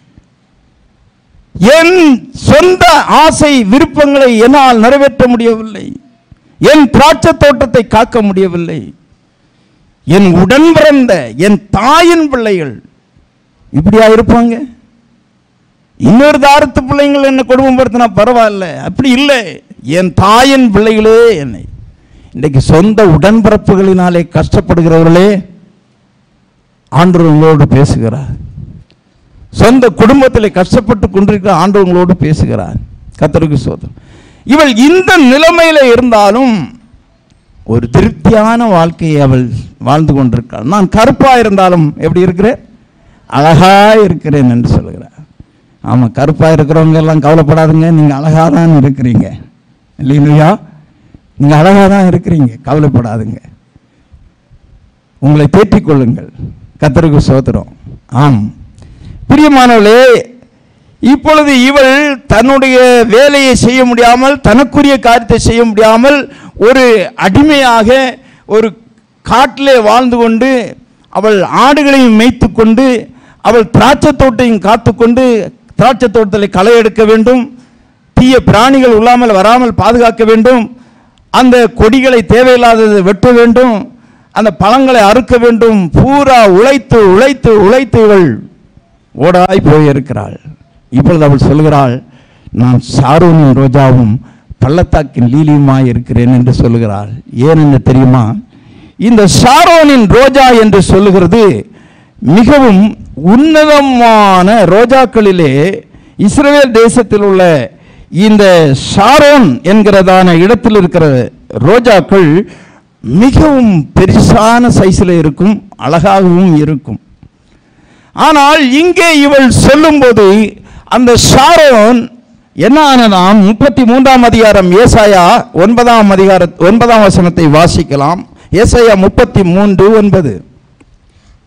என் சொந்த ஆசை விருப்பங்களை என்னால் நிறைவேற்ற முடியவில்லை என் திராட்சை தோட்டத்தை காக்க முடியவில்லை என் உடன் பிறந்த என் தாயின் பிள்ளைகள் இப்படியா இருப்பாங்க இன்னொரு தாரத்து பிள்ளைங்கள் என்ன குடும்பப்படுத்தினா பரவாயில்ல அப்படி இல்லை என் தாயின் பிள்ளைகளே என்னை இன்றைக்கு சொந்த உடன்பிறப்புகளினாலே கஷ்டப்படுகிறவர்களே ஆண்டவர் உங்களோடு பேசுகிறார் சொந்த குடும்பத்தில் கஷ்டப்பட்டு கொண்டிருக்கிற ஆண்டவர் உங்களோடு பேசுகிறார் கத்தருக்கு சோதரம் இவள் இந்த நிலைமையில இருந்தாலும் ஒரு திருப்தியான வாழ்க்கையை அவள் வாழ்ந்து கொண்டிருக்கிறாள் நான் கருப்பா இருந்தாலும் எப்படி இருக்கிறேன் அழகா இருக்கிறேன் என்று சொல்கிறார் ஆமாம் கருப்பா இருக்கிறவங்க எல்லாம் கவலைப்படாதுங்க நீங்கள் அழகா தான் இருக்கிறீங்க இல்லைங்களா நீங்கள் அழகா தான் இருக்கிறீங்க கவலைப்படாதுங்க உங்களை தேற்றிக் கொள்ளுங்கள் கத்தருக்கு சோத்திரம் ஆம் பிரியமானவளே இப்பொழுது இவள் தன்னுடைய வேலையை செய்ய முடியாமல் தனக்குரிய காரியத்தை செய்ய முடியாமல் ஒரு அடிமையாக ஒரு காட்டிலே வாழ்ந்து கொண்டு அவள் ஆடுகளையும் மேய்த்து கொண்டு அவள் திராட்சை தோட்டையும் காத்துக்கொண்டு திராட்சை தோட்டத்தில் களை எடுக்க வேண்டும் தீய பிராணிகள் உள்ளாமல் வராமல் பாதுகாக்க வேண்டும் அந்த கொடிகளை தேவையில்லாததை வெட்ட வேண்டும் அந்த பழங்களை அறுக்க வேண்டும் பூரா உழைத்து உழைத்து உழைத்து இவள் ஓடாய் போயிருக்கிறாள் இப்பொழுது அவள் சொல்கிறாள் நான் சாரோனின் ரோஜாவும் பள்ளத்தாக்கின் லீலியுமாய் இருக்கிறேன் என்று சொல்லுகிறாள் ஏன் என்று தெரியுமா இந்த சாரோனின் ரோஜா என்று சொல்லுகிறது மிகவும் உன்னதமான ரோஜாக்களிலே இஸ்ரவேல் தேசத்தில் உள்ள இந்த ஷாரோன் என்கிறதான இடத்தில் இருக்கிற ரோஜாக்கள் மிகவும் பெருசான சைஸில் இருக்கும் அழகாகவும் இருக்கும் ஆனால் இங்கே இவள் சொல்லும்போது அந்த ஷாரோன் என்ன ஆனதாம் முப்பத்தி மூன்றாம் அதிகாரம் ஏசாயா ஒன்பதாம் அதிகார ஒன்பதாம் வசனத்தை வாசிக்கலாம் ஏசாயா முப்பத்தி மூன்று ஒன்பது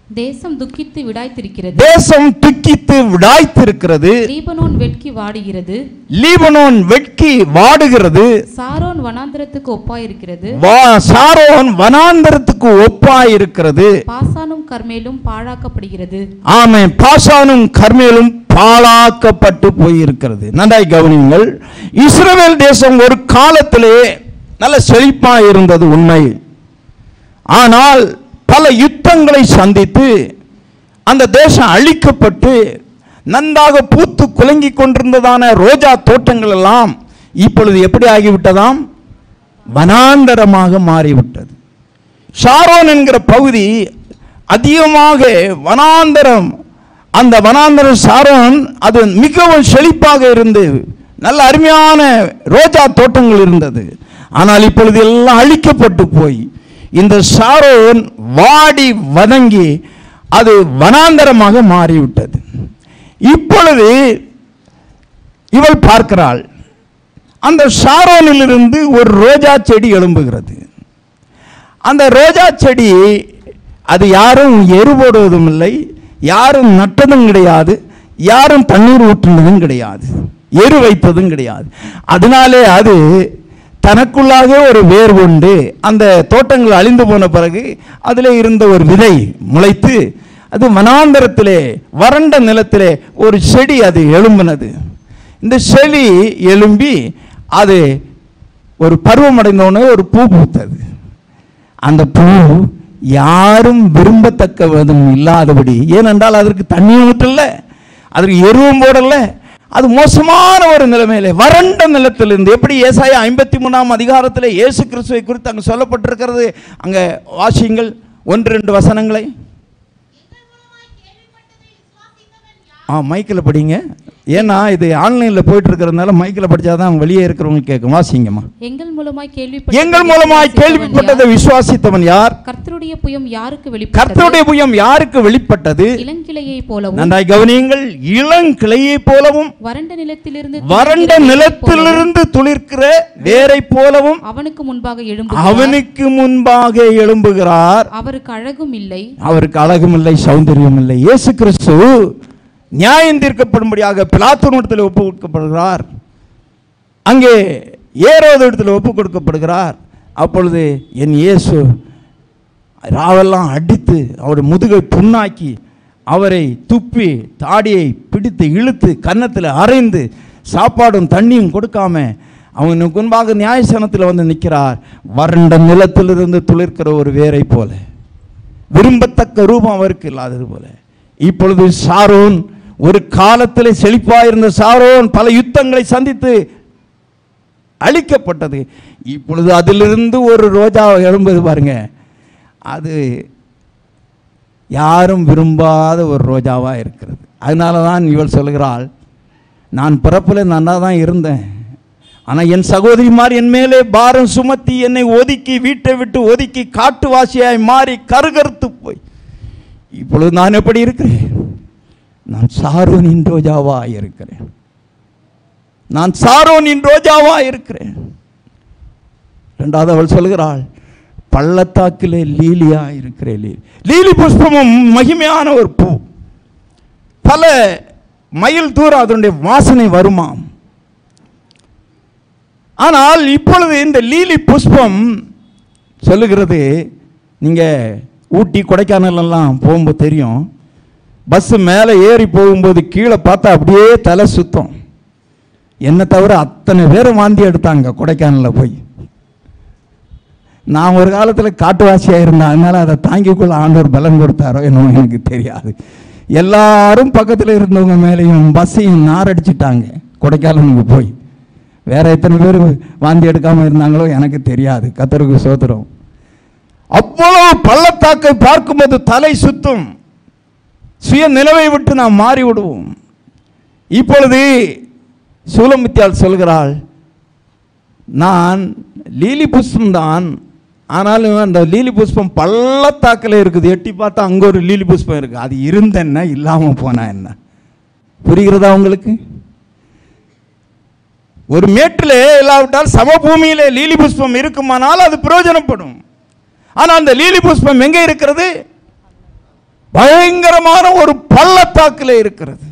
தேசம் துக்கித்து விடாய்த்திருக்கிறது தேசம் துக்கித்து விடாய்த்திருக்கிறது லீபனோன் வெட்கி வாடுகிறது லீபனோன் வெட்கி வாடுகிறது சாரோன் வனாந்திரத்துக்கு ஒப்பாயிருக்கிறது வா- சாரோன் வனாந்தரத்துக்கு ஒப்பாயிருக்கிறது பாசானும் கர்மேலும் பாழாக்கப்படுகிறது ஆமை பாசானும் கர்மேலும் பாழாக்கப்பட்டு போயிருக்கிறது நன்றாய் கவனியுங்கள் இஸ்ரவேல் தேசம் ஒரு காலத்திலே நல்ல செழிப்பா இருந்தது உண்மை ஆனால் பல யுத்தங்களை சந்தித்து அந்த தேசம் அழிக்கப்பட்டு நன்றாக பூத்து குலுங்கி கொண்டிருந்ததான ரோஜா தோட்டங்கள் எல்லாம் இப்பொழுது எப்படி ஆகிவிட்டதாம் வனாந்தரமாக மாறிவிட்டது ஷாரோன் என்கிற பகுதி அதிகமாக வனாந்தரம் அந்த வனாந்தரம் ஷாரோன் அது மிகவும் செழிப்பாக இருந்து நல்ல அருமையான ரோஜா தோட்டங்கள் இருந்தது ஆனால் இப்பொழுது எல்லாம் அழிக்கப்பட்டு போய் இந்த ஷாரோன் வாடி வதங்கி அது வனாந்தரமாக மாறிவிட்டது இப்பொழுது இவள் பார்க்கிறாள் அந்த ஷாரோனிலிருந்து ஒரு ரோஜா செடி எழும்புகிறது அந்த ரோஜா செடி அது யாரும் எரு போடுவதும் இல்லை யாரும் நட்டதும் கிடையாது யாரும் தண்ணீர் ஊற்றினதும் கிடையாது எரு வைத்ததும் கிடையாது அதனாலே அது தனக்குள்ளாக ஒரு வேர் கொண்டு அந்த தோட்டங்கள் அழிந்து போன பிறகு அதில் இருந்த ஒரு விதை முளைத்து அது வனாந்தரத்திலே வறண்ட நிலத்திலே ஒரு செடி அது எழும்பினது இந்த செடி எழும்பி அது ஒரு பருவமடைந்தோடனே ஒரு பூ பூத்தது அந்த பூ யாரும் விரும்பத்தக்க விதம் இல்லாதபடி ஏனென்றால் அதற்கு தண்ணியும் ஊற்றல அதற்கு எருவும் போடல அது மோசமான ஒரு நிலைமையிலே வறண்ட நிலத்திலிருந்து எப்படி ஏசாயா ஐம்பத்தி மூணாம் அதிகாரத்தில் இயேசு கிறிஸ்துவை குறித்து அங்கே சொல்லப்பட்டிருக்கிறது அங்கே வாசியுங்கள் ஒன்று ரெண்டு வசனங்களை ஆ மைக்கில் படிங்க ஏன்னா இது ஆன்லைனில் போயிட்டு இருக்கிறதுனால மைக்கில் படித்தாதான் வெளியே இருக்கிறவங்க கேட்கும் வாசிங்கம்மா எங்கள் மூலமாய் கேள்விப்பட்ட எங்கள் மூலமாய் கேள்விப்பட்டதை விசுவாசித்தவன் யார் கர்த்தருடைய புயம் யாருக்கு வெளிப்பட்டது கர்த்தருடைய புயம் யாருக்கு வெளிப்பட்டது இளங்கிளையை போலவும் நன்றாய் கவனியுங்கள் இளங்கிளையைப் போலவும் வறண்ட நிலத்திலிருந்து வறண்ட துளிர்க்கிற நிலத்திலிருந்து துளிர்க்கிற வேரை போலவும் அவனுக்கு முன்பாக எழும்பு அவனுக்கு முன்பாக எழும்புகிறார் அவருக்கு அழகும் இல்லை அவருக்கு அழகும் இல்லை சௌந்தரியம் இல்லை இயேசு கிறிஸ்து நியாயம் தீர்க்கப்படும்படியாக பிலாத்தூனிடத்தில் ஒப்பு கொடுக்கப்படுகிறார் அங்கே ஏரோது இடத்துல ஒப்பு கொடுக்கப்படுகிறார் அப்பொழுது என் இயேசு ராவெல்லாம் அடித்து அவருடைய முதுகை புண்ணாக்கி அவரை துப்பி தாடியை பிடித்து இழுத்து கன்னத்தில் அரைந்து சாப்பாடும் தண்ணியும் கொடுக்காம அவனுக்கு முன்பாக நியாயசனத்தில் வந்து நிற்கிறார் வறண்ட நிலத்திலிருந்து துளிர்க்கிற ஒரு வேரை போல விரும்பத்தக்க ரூபம் அவருக்கு இல்லாதது போல இப்பொழுது சாரோன் ஒரு காலத்தில் செழிப்பாயிருந்த சாரோன் பல யுத்தங்களை சந்தித்து அழிக்கப்பட்டது இப்பொழுது அதிலிருந்து ஒரு ரோஜா எழும்புது பாருங்க அது யாரும் விரும்பாத ஒரு ரோஜாவாக இருக்கிறது அதனால தான் இவள் சொல்கிறாள் நான் பிறப்பில் நன்னா தான் இருந்தேன் ஆனால் என் சகோதரிமார் என் மேலே பாரம் சுமத்தி என்னை ஒதுக்கி வீட்டை விட்டு ஒதுக்கி காட்டுவாசியாய் மாறி கருகருத்து போய் இப்பொழுது நான் எப்படி இருக்கிறேன் நான் சாரோனின் ரோஜாவா இருக்கிறேன் நான் சாரோனின் ரோஜாவா இருக்கிறேன் ரெண்டாவது அவள் சொல்கிறாள் பள்ளத்தாக்கிலே லீலியா இருக்கிறேன் லீலி லீலி புஷ்பமும் மகிமையான ஒரு பூ பல மைல் தூரம் அதனுடைய வாசனை வருமாம் ஆனால் இப்பொழுது இந்த லீலி புஷ்பம் சொல்லுகிறது நீங்கள் ஊட்டி கொடைக்கானல் எல்லாம் போகும்போது தெரியும் பஸ்ஸு மேலே ஏறி போகும்போது கீழே பார்த்தா அப்படியே தலை சுத்தம் என்னை தவிர அத்தனை பேரும் வாந்தி எடுத்தாங்க கொடைக்கானலில் போய் நான் ஒரு காலத்தில் காட்டுவாசியாக இருந்தேன் அதனால் அதை தாங்கிக்கொள்ள ஆண்டவர் பலன் கொடுத்தாரோ என்னவோ எனக்கு தெரியாது எல்லாரும் பக்கத்தில் இருந்தவங்க மேலேயும் பஸ்ஸையும் நாரடிச்சிட்டாங்க கொடைக்கானலுக்கு போய் வேற எத்தனை பேர் வாந்தி எடுக்காமல் இருந்தாங்களோ எனக்கு தெரியாது கத்தருக்கு சோத்திரம் அவ்வளவு பள்ளத்தாக்கை பார்க்கும்போது தலை சுத்தும் சுய நிலவை விட்டு நாம் மாறி விடுவோம் இப்பொழுது சூலமித்தியால் சொல்கிறாள் நான் லீலி புஷ்பம் தான் ஆனாலும் அந்த லீலி புஷ்பம் பள்ளத்தாக்கில் இருக்குது எட்டி பார்த்தா அங்கே ஒரு லீலி புஷ்பம் இருக்குது அது இருந்த என்ன இல்லாமல் போனா என்ன புரிகிறதா உங்களுக்கு ஒரு மேட்டில் இல்லாவிட்டால் சமபூமியிலே லீலி புஷ்பம் இருக்குமானால் அது பிரயோஜனப்படும் ஆனால் அந்த லீலி புஷ்பம் எங்கே இருக்கிறது பயங்கரமான ஒரு பள்ளத்தாக்கில் இருக்கிறது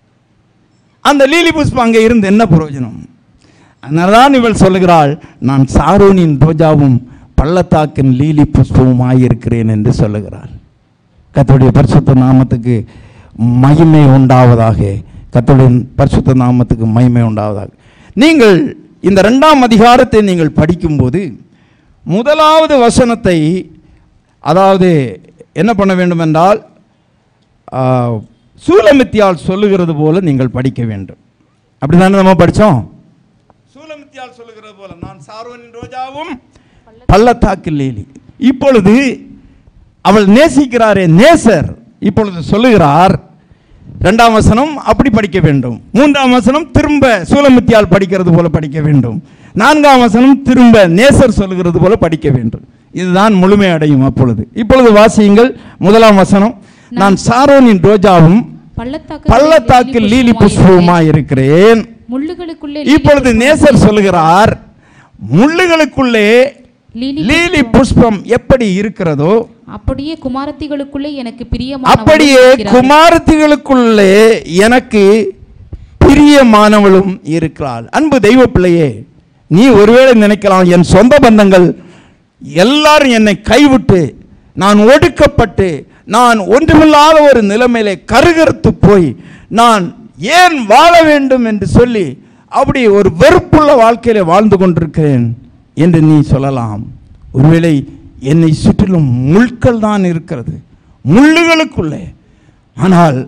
அந்த லீலி புஷ்பம் அங்கே இருந்து என்ன பிரயோஜனம் அதனால்தான் இவள் சொல்லுகிறாள் நான் சாரோனின் ரோஜாவும் பள்ளத்தாக்கின் லீலி புஷ்பமுமாய் இருக்கிறேன் என்று சொல்லுகிறாள் கர்த்தருடைய பரிசுத்த நாமத்துக்கு மகிமை உண்டாவதாக கர்த்தருடைய பரிசுத்த நாமத்துக்கு மகிமை உண்டாவதாக நீங்கள் இந்த ரெண்டாம் அதிகாரத்தை நீங்கள் படிக்கும்போது முதலாவது வசனத்தை அதாவது என்ன பண்ண வேண்டும் என்றால் ஆ, சூலமித்தியால் சொல்லுகிறது போல நீங்கள் படிக்க வேண்டும் அப்படிதானே நம்ம படித்தோம் சூலமித்தியால் சொல்லுகிறது போல நான் சார்வனின் ரோஜாவும் பள்ளத்தாக்கில் லீலி இப்பொழுது அவள் நேசிக்கிறாரே நேசர் இப்பொழுது சொல்லுகிறார் இரண்டாம் வசனம் அப்படி படிக்க வேண்டும் மூன்றாம் வசனம் திரும்ப சூலமித்தியால் படிக்கிறது போல படிக்க வேண்டும் நான்காம் வசனம் திரும்ப நேசர் சொல்லுகிறது போல படிக்க வேண்டும் இதுதான் முழுமை அடையும் அப்பொழுது இப்பொழுது வாசியுங்கள் முதலாம் வசனம் நான் சாரோனின் ரோஜாவும் பள்ளத்தாக்கு பள்ளத்தாக்கில் லீலி புஷ்பவுமாய் இருக்கிறேன் முள்ளுகளுக்குள்ளே இப்பொழுது நேசர் சொல்லுகிறார் முள்ளுகளுக்குள்ளே லீலி லீலி புஷ்பம் எப்படி இருக்கிறதோ அப்படியே குமாரத்திகளுக்குள்ளே எனக்கு பிரியமான அப்படியே குமாரத்திகளுக்குள்ளே எனக்கு பிரியமானவளும் இருக்கிறாள் அன்பு தெய்வ பிள்ளையே நீ ஒருவேளை நினைக்கலாம் என் சொந்த பந்தங்கள் எல்லாரும் என்னை கைவிட்டு நான் ஒடுக்கப்பட்டு நான் ஒன்றுமில்லாத ஒரு நிலைமையிலே கருகருத்து போய் நான் ஏன் வாழ வேண்டும் என்று சொல்லி அப்படி ஒரு வெறுப்புள்ள வாழ்க்கையில வாழ்ந்து கொண்டிருக்கிறேன் என்று நீ சொல்லலாம் ஒருவேளை என்னை சுற்றிலும் முள்கள் தான் இருக்கிறது முள்ளுகளுக்குள்ளே ஆனால்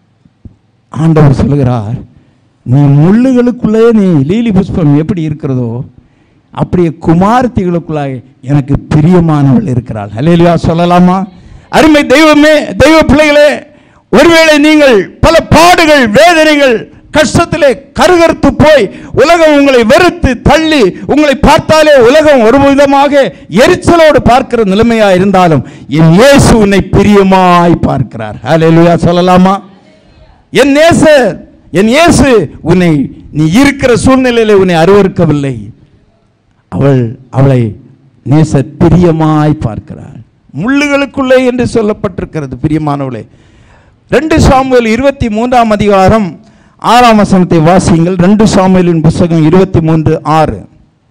ஆண்டவர் சொல்கிறார் நீ முள்ளுகளுக்குள்ளே நீ லீலி புஷ்பம் எப்படி இருக்கிறதோ அப்படியே குமாரத்திகளுக்குள்ளாக எனக்கு பிரியமானவள் இருக்கிறாள் ஹலேலியா சொல்லலாமா அருமை தெய்வமே தெய்வ பிள்ளைகளே ஒருவேளை நீங்கள் பல பாடுகள் வேதனைகள் கஷ்டத்திலே கருகருத்து போய் உலகம் உங்களை வெறுத்து தள்ளி உங்களை பார்த்தாலே உலகம் ஒரு விதமாக எரிச்சலோடு பார்க்கிற நிலைமையா இருந்தாலும் என் இயேசு உன்னை பிரியமாய் பார்க்கிறார் ஹalleluya சொல்லலாமா என் நேசர் என் இயேசு உன்னை நீ இருக்கிற சூழ்நிலையில உன்னை அருவருக்கவில்லை அவள் அவளை நேசர் பிரியமாய் பார்க்கிறாள் முள்ளுகளுக்குள்ளே என்று சொல்லப்பட்டிருக்கிறது பிரியமானவளே ரெண்டு சாமுவேல் இருபத்தி மூன்றாம் அதிகாரம் ஆறாம் வசனத்தை வாசியுங்கள் ரெண்டு சாமுவேலின் புஸ்தகம் இருபத்தி மூன்று ஆறு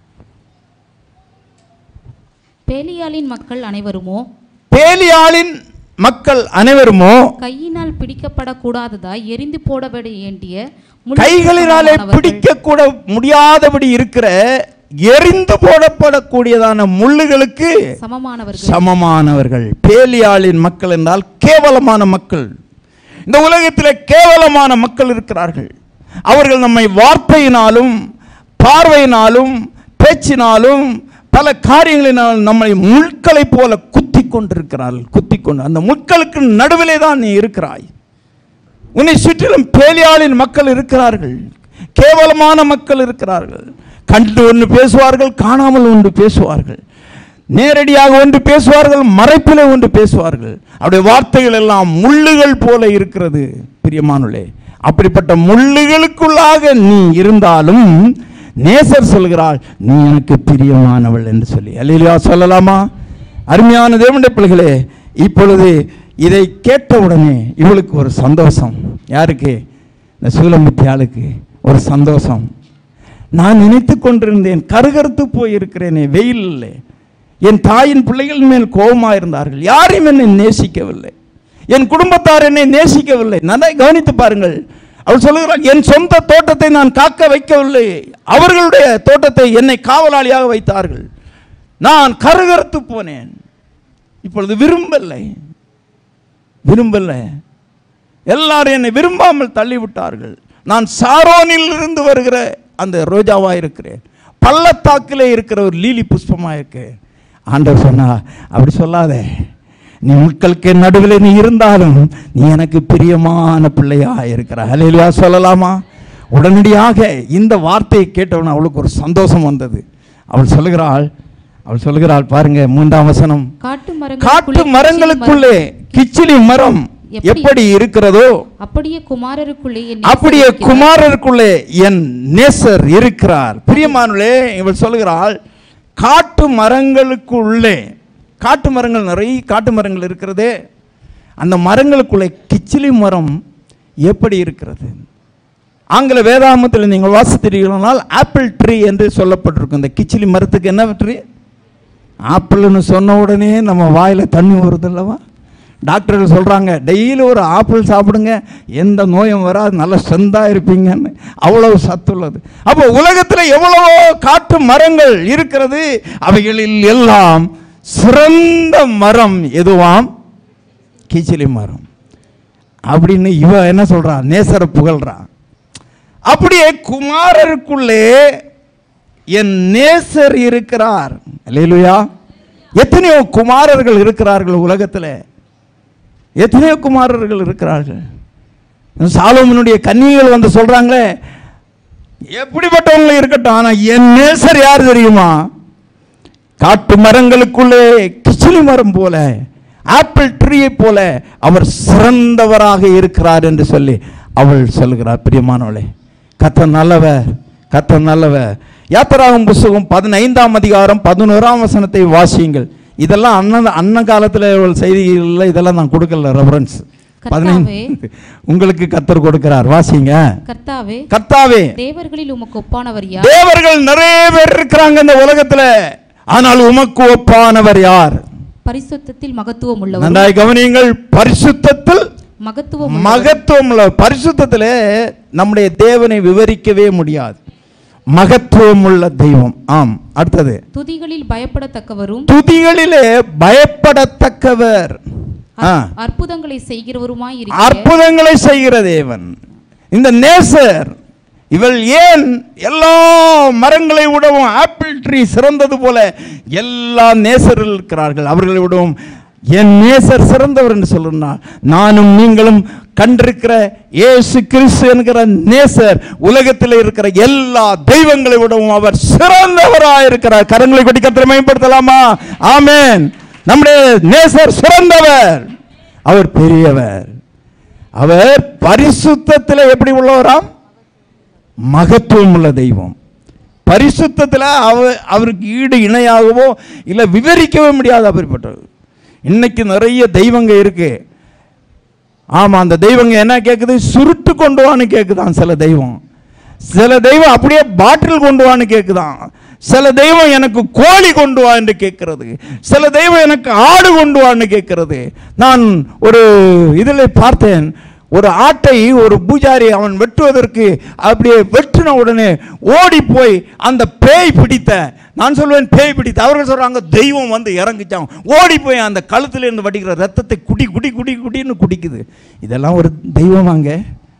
பேலியாளின் மக்கள் அனைவருமோ பேலியாளின் மக்கள் அனைவருமோ கையினால் பிடிக்கப்படக்கூடாததாய் எரிந்து போடப்பட வேண்டிய முள்ளுக்கு கைகளினாலே சமமானவர்கள். பிடிக்க கூட முடியாதபடி இருக்கிற எரிந்து போடப்படக்கூடியதான முள்ளுகளுக்கு சமமானவர்கள் சமமானவர்கள் பேலியாளின் மக்கள் என்றால் கேவலமான மக்கள் இந்த உலகத்தில் கேவலமான மக்கள் இருக்கிறார்கள் அவர்கள் நம்மை வார்த்தையினாலும் பார்வையினாலும் பேச்சினாலும் பல காரியங்களினால் நம்மை முட்களைப் போல குத்தி கொண்டிருக்கிறார்கள் குத்தி கொண்டு அந்த முட்களுக்கு நடுவிலே தான் நீ இருக்கிறாய் உன்னை சுற்றிலும் பேலியாளின் மக்கள் இருக்கிறார்கள் கேவலமான மக்கள் இருக்கிறார்கள் கண்டு ஒன்று பேசுவார்கள் காணாமல் ஒன்று பேசுவார்கள் நேரடியாக ஒன்று பேசுவார்கள் மறைப்பிலே ஒன்று பேசுவார்கள் அவருடைய வார்த்தைகள் எல்லாம் முள்ளுகள் போல இருக்கிறது பிரியமானுளே அப்படிப்பட்ட முள்ளுகளுக்குள்ளாக நீ இருந்தாலும் நேசர் சொல்கிறாள் நீ எனக்கு பிரியமானவள் என்று சொல்லி அல்லையா சொல்லலாமா அருமையான தேவனுடைய பிள்ளைகளே இப்பொழுது இதை கேட்டவுடனே இவளுக்கு ஒரு சந்தோஷம் யாருக்கு இந்த சூலமுத்தியாளுக்கு ஒரு சந்தோஷம் நான் நினைத்து கொண்டிருந்தேன் கருகருத்து போயிருக்கிறேனே வெயில் இல்லை என் தாயின் பிள்ளைகள் மேல் கோபமாக இருந்தார்கள் யாரையும் என்னை நேசிக்கவில்லை என் குடும்பத்தார் என்னை நேசிக்கவில்லை நல்லா கவனித்து பாருங்கள் அவள் சொல்லுகிறாள் என் சொந்த தோட்டத்தை நான் காக்க வைக்கவில்லை அவர்களுடைய தோட்டத்தை என்னை காவலாளியாக வைத்தார்கள் நான் கருகருத்து போனேன் இப்பொழுது விரும்பலை விரும்பலை எல்லாரும் என்னை விரும்பாமல் தள்ளிவிட்டார்கள் நான் சாரோனில் இருந்து வருகிற அந்த ரோஜாவா இருக்கிறேன் பள்ளத்தாக்கிலே இருக்கிற ஒரு லீலி புஷ்பமா இருக்கேன் ஆண்டவர் சொன்னா அப்படி சொல்லாதே நீ முட்களுக்கு நடுவில் நீ இருந்தாலும் நீ எனக்கு பிரியமான பிள்ளையா இருக்கிற ஹலேலுயா சொல்லலாமா உடனடியாக இந்த வார்த்தையை கேட்டவன் அவளுக்கு ஒரு சந்தோஷம் வந்தது அவள் சொல்லுகிறாள் அவள் சொல்லுகிறாள் பாருங்க மூன்றாம் வசனம் காட்டு காட்டு மரங்களுக்குள்ளே மரங்களுக்குள்ளே கிச்சிலி மரம் எப்படி- எப்படி இருக்கிறதோ அப்படியே குமாரருக்குள்ளே என் அப்படியே நேசர் இருக்கிறார். குமாரருக்குள்ளே என் நேசர் இருக்கிறார் பிரியமானுளே இவள் சொல்லுகிறாள் காட்டு மரங்களுக்குள்ளே காட்டு மரங்கள் நிறைய காட்டு மரங்கள் இருக்கிறதே அந்த மரங்களுக்குள்ளே கிச்சிலி மரம் எப்படி இருக்கிறது ஆங்கில வேதாமத்தில் நீங்கள் வாசித்தீர்களானால் ஆப்பிள் ட்ரீ என்று சொல்லப்பட்டிருக்கும் இந்த கிச்சிலி மரத்துக்கு என்ன ட்ரீ ஆப்பிள்னு சொன்ன உடனே நம்ம வாயில் தண்ணி வருது அல்லவா டாக்டர்கள் சொல்கிறாங்க டெய்லி ஒரு ஆப்பிள் சாப்பிடுங்க எந்த நோயும் வராது நல்ல ஸ்ட்ரென்த்தாக இருப்பீங்கன்னு அவ்வளவு சத்துள்ளது அப்போ உலகத்தில் எவ்வளவோ காட்டு மரங்கள் இருக்கிறது அவைகளில் எல்லாம் சிறந்த மரம் எதுவாம் கீச்சிலி மரம் அப்படின்னு இவ என்ன சொல்றா நேசரை புகழ்றா அப்படியே குமாரருக்குள்ளே என் நேசர் இருக்கிறார் அல்லேலூயா எத்தனையோ குமாரர்கள் இருக்கிறார்கள் உலகத்தில் எத்தனையோ குமாரர்கள் இருக்கிறார்கள் சாலோமனுடைய கன்னிகள் வந்து சொல்றாங்களே எப்படிப்பட்டவங்களும் இருக்கட்டும் ஆனா என் நேசர் யார் தெரியுமா காட்டு மரங்களுக்குள்ளே கிச்சிலி மரம் போல ஆப்பிள் ட்ரீயை போல அவர் சிறந்தவராக இருக்கிறார் என்று சொல்லி அவள் சொல்கிறார் பிரியமானவளே கத்த நல்லவர் கத்த நல்லவர் யாத்திராகும் புஸ்தகம் பதினைந்தாம் அதிகாரம் பதினோராம் வசனத்தை வாசியுங்கள் இதெல்லாம் அண்ணன் அண்ணன் காலத்தில் உள்ள செய்திகளில் இதெல்லாம் நான் கொடுக்கல ரெஃபரன்ஸ் பதினைந்து உங்களுக்கு கத்தர் கொடுக்கிறார் வாசிங்க கர்த்தாவே கர்த்தாவே தேவர்களில் உமக்கு ஒப்பானவர் யார் தேவர்கள் நிறைய பேர் இருக்கிறாங்க இந்த உலகத்துல ஆனால் உமக்கு ஒப்பானவர் யார் பரிசுத்தத்தில் மகத்துவம் உள்ளவர் நன்றாய் கவனியுங்கள் பரிசுத்தத்தில் மகத்துவம் மகத்துவம் உள்ள பரிசுத்தத்திலே நம்முடைய தேவனை விவரிக்கவே முடியாது மகத்துவம் உள்ள தெய்வம் ஆம் அடுத்தது துதிகளில் பயப்படத்தக்கவரும் துதிகளிலே பயப்படத்தக்கவர் ஆ அற்- அற்புதங்களை செய்கிறவருமாய் இருக்கிற அற்புதங்களை செய்கிற தேவன் இந்த நேசர் இவள் ஏன் எல்லா மரங்களை விடவும் ஆப்பிள் ட்ரீ சிறந்தது போல எல்லா நேசர்கள் இருக்கிறார்கள் அவர்களை விடவும் என் நேசர் சிறந்தவர் என்று சொல்லுறார் நானும் நீங்களும் கண்டிருக்கிற இயேசு கிறிஸ்து என்கிற நேசர் உலகத்தில் இருக்கிற எல்லா தெய்வங்களை விடவும் அவர் சிறந்தவராக இருக்கிறார் கரங்களை கொட்டி கத்திர மேம்படுத்தலாமா ஆமென் நம்முடைய நேசர் சிறந்தவர் அவர் பெரியவர் அவர் பரிசுத்தத்தில் எப்படி உள்ளவராம் மகத்துவம் உள்ள தெய்வம் பரிசுத்தத்தில் அவ அவருக்கு ஈடு இணையாகவோ இல்லை விவரிக்கவே முடியாது அப்படிப்பட்டது இன்னைக்கு நிறைய தெய்வங்க இருக்கு ஆமாம் அந்த தெய்வங்க என்ன கேட்குது சுருட்டு கொண்டு வான்னு கேட்குதான் சில தெய்வம் சில தெய்வம் அப்படியே பாட்டில் கொண்டு வான்னு கேட்குதான் சில தெய்வம் எனக்கு கோழி கொண்டு வா என்று கேட்கிறது சில தெய்வம் எனக்கு ஆடு கொண்டு வான்னு கேட்கிறது நான் ஒரு இதில் பார்த்தேன் ஒரு ஆட்டை ஒரு பூஜாரி அவன் வெட்டுவதற்கு அப்படியே வெட்டின உடனே ஓடி போய் அந்த பேய் பிடித்த நான் சொல்வேன் பேய் பிடித்த அவர்கள் சொல்றாங்க தெய்வம் வந்து இறங்குச்சான் ஓடி போய் அந்த கழுத்துல இருந்து வடிக்கிற ரத்தத்தை குடி குடி குடி குடின்னு குடிக்குது இதெல்லாம் ஒரு தெய்வமாங்க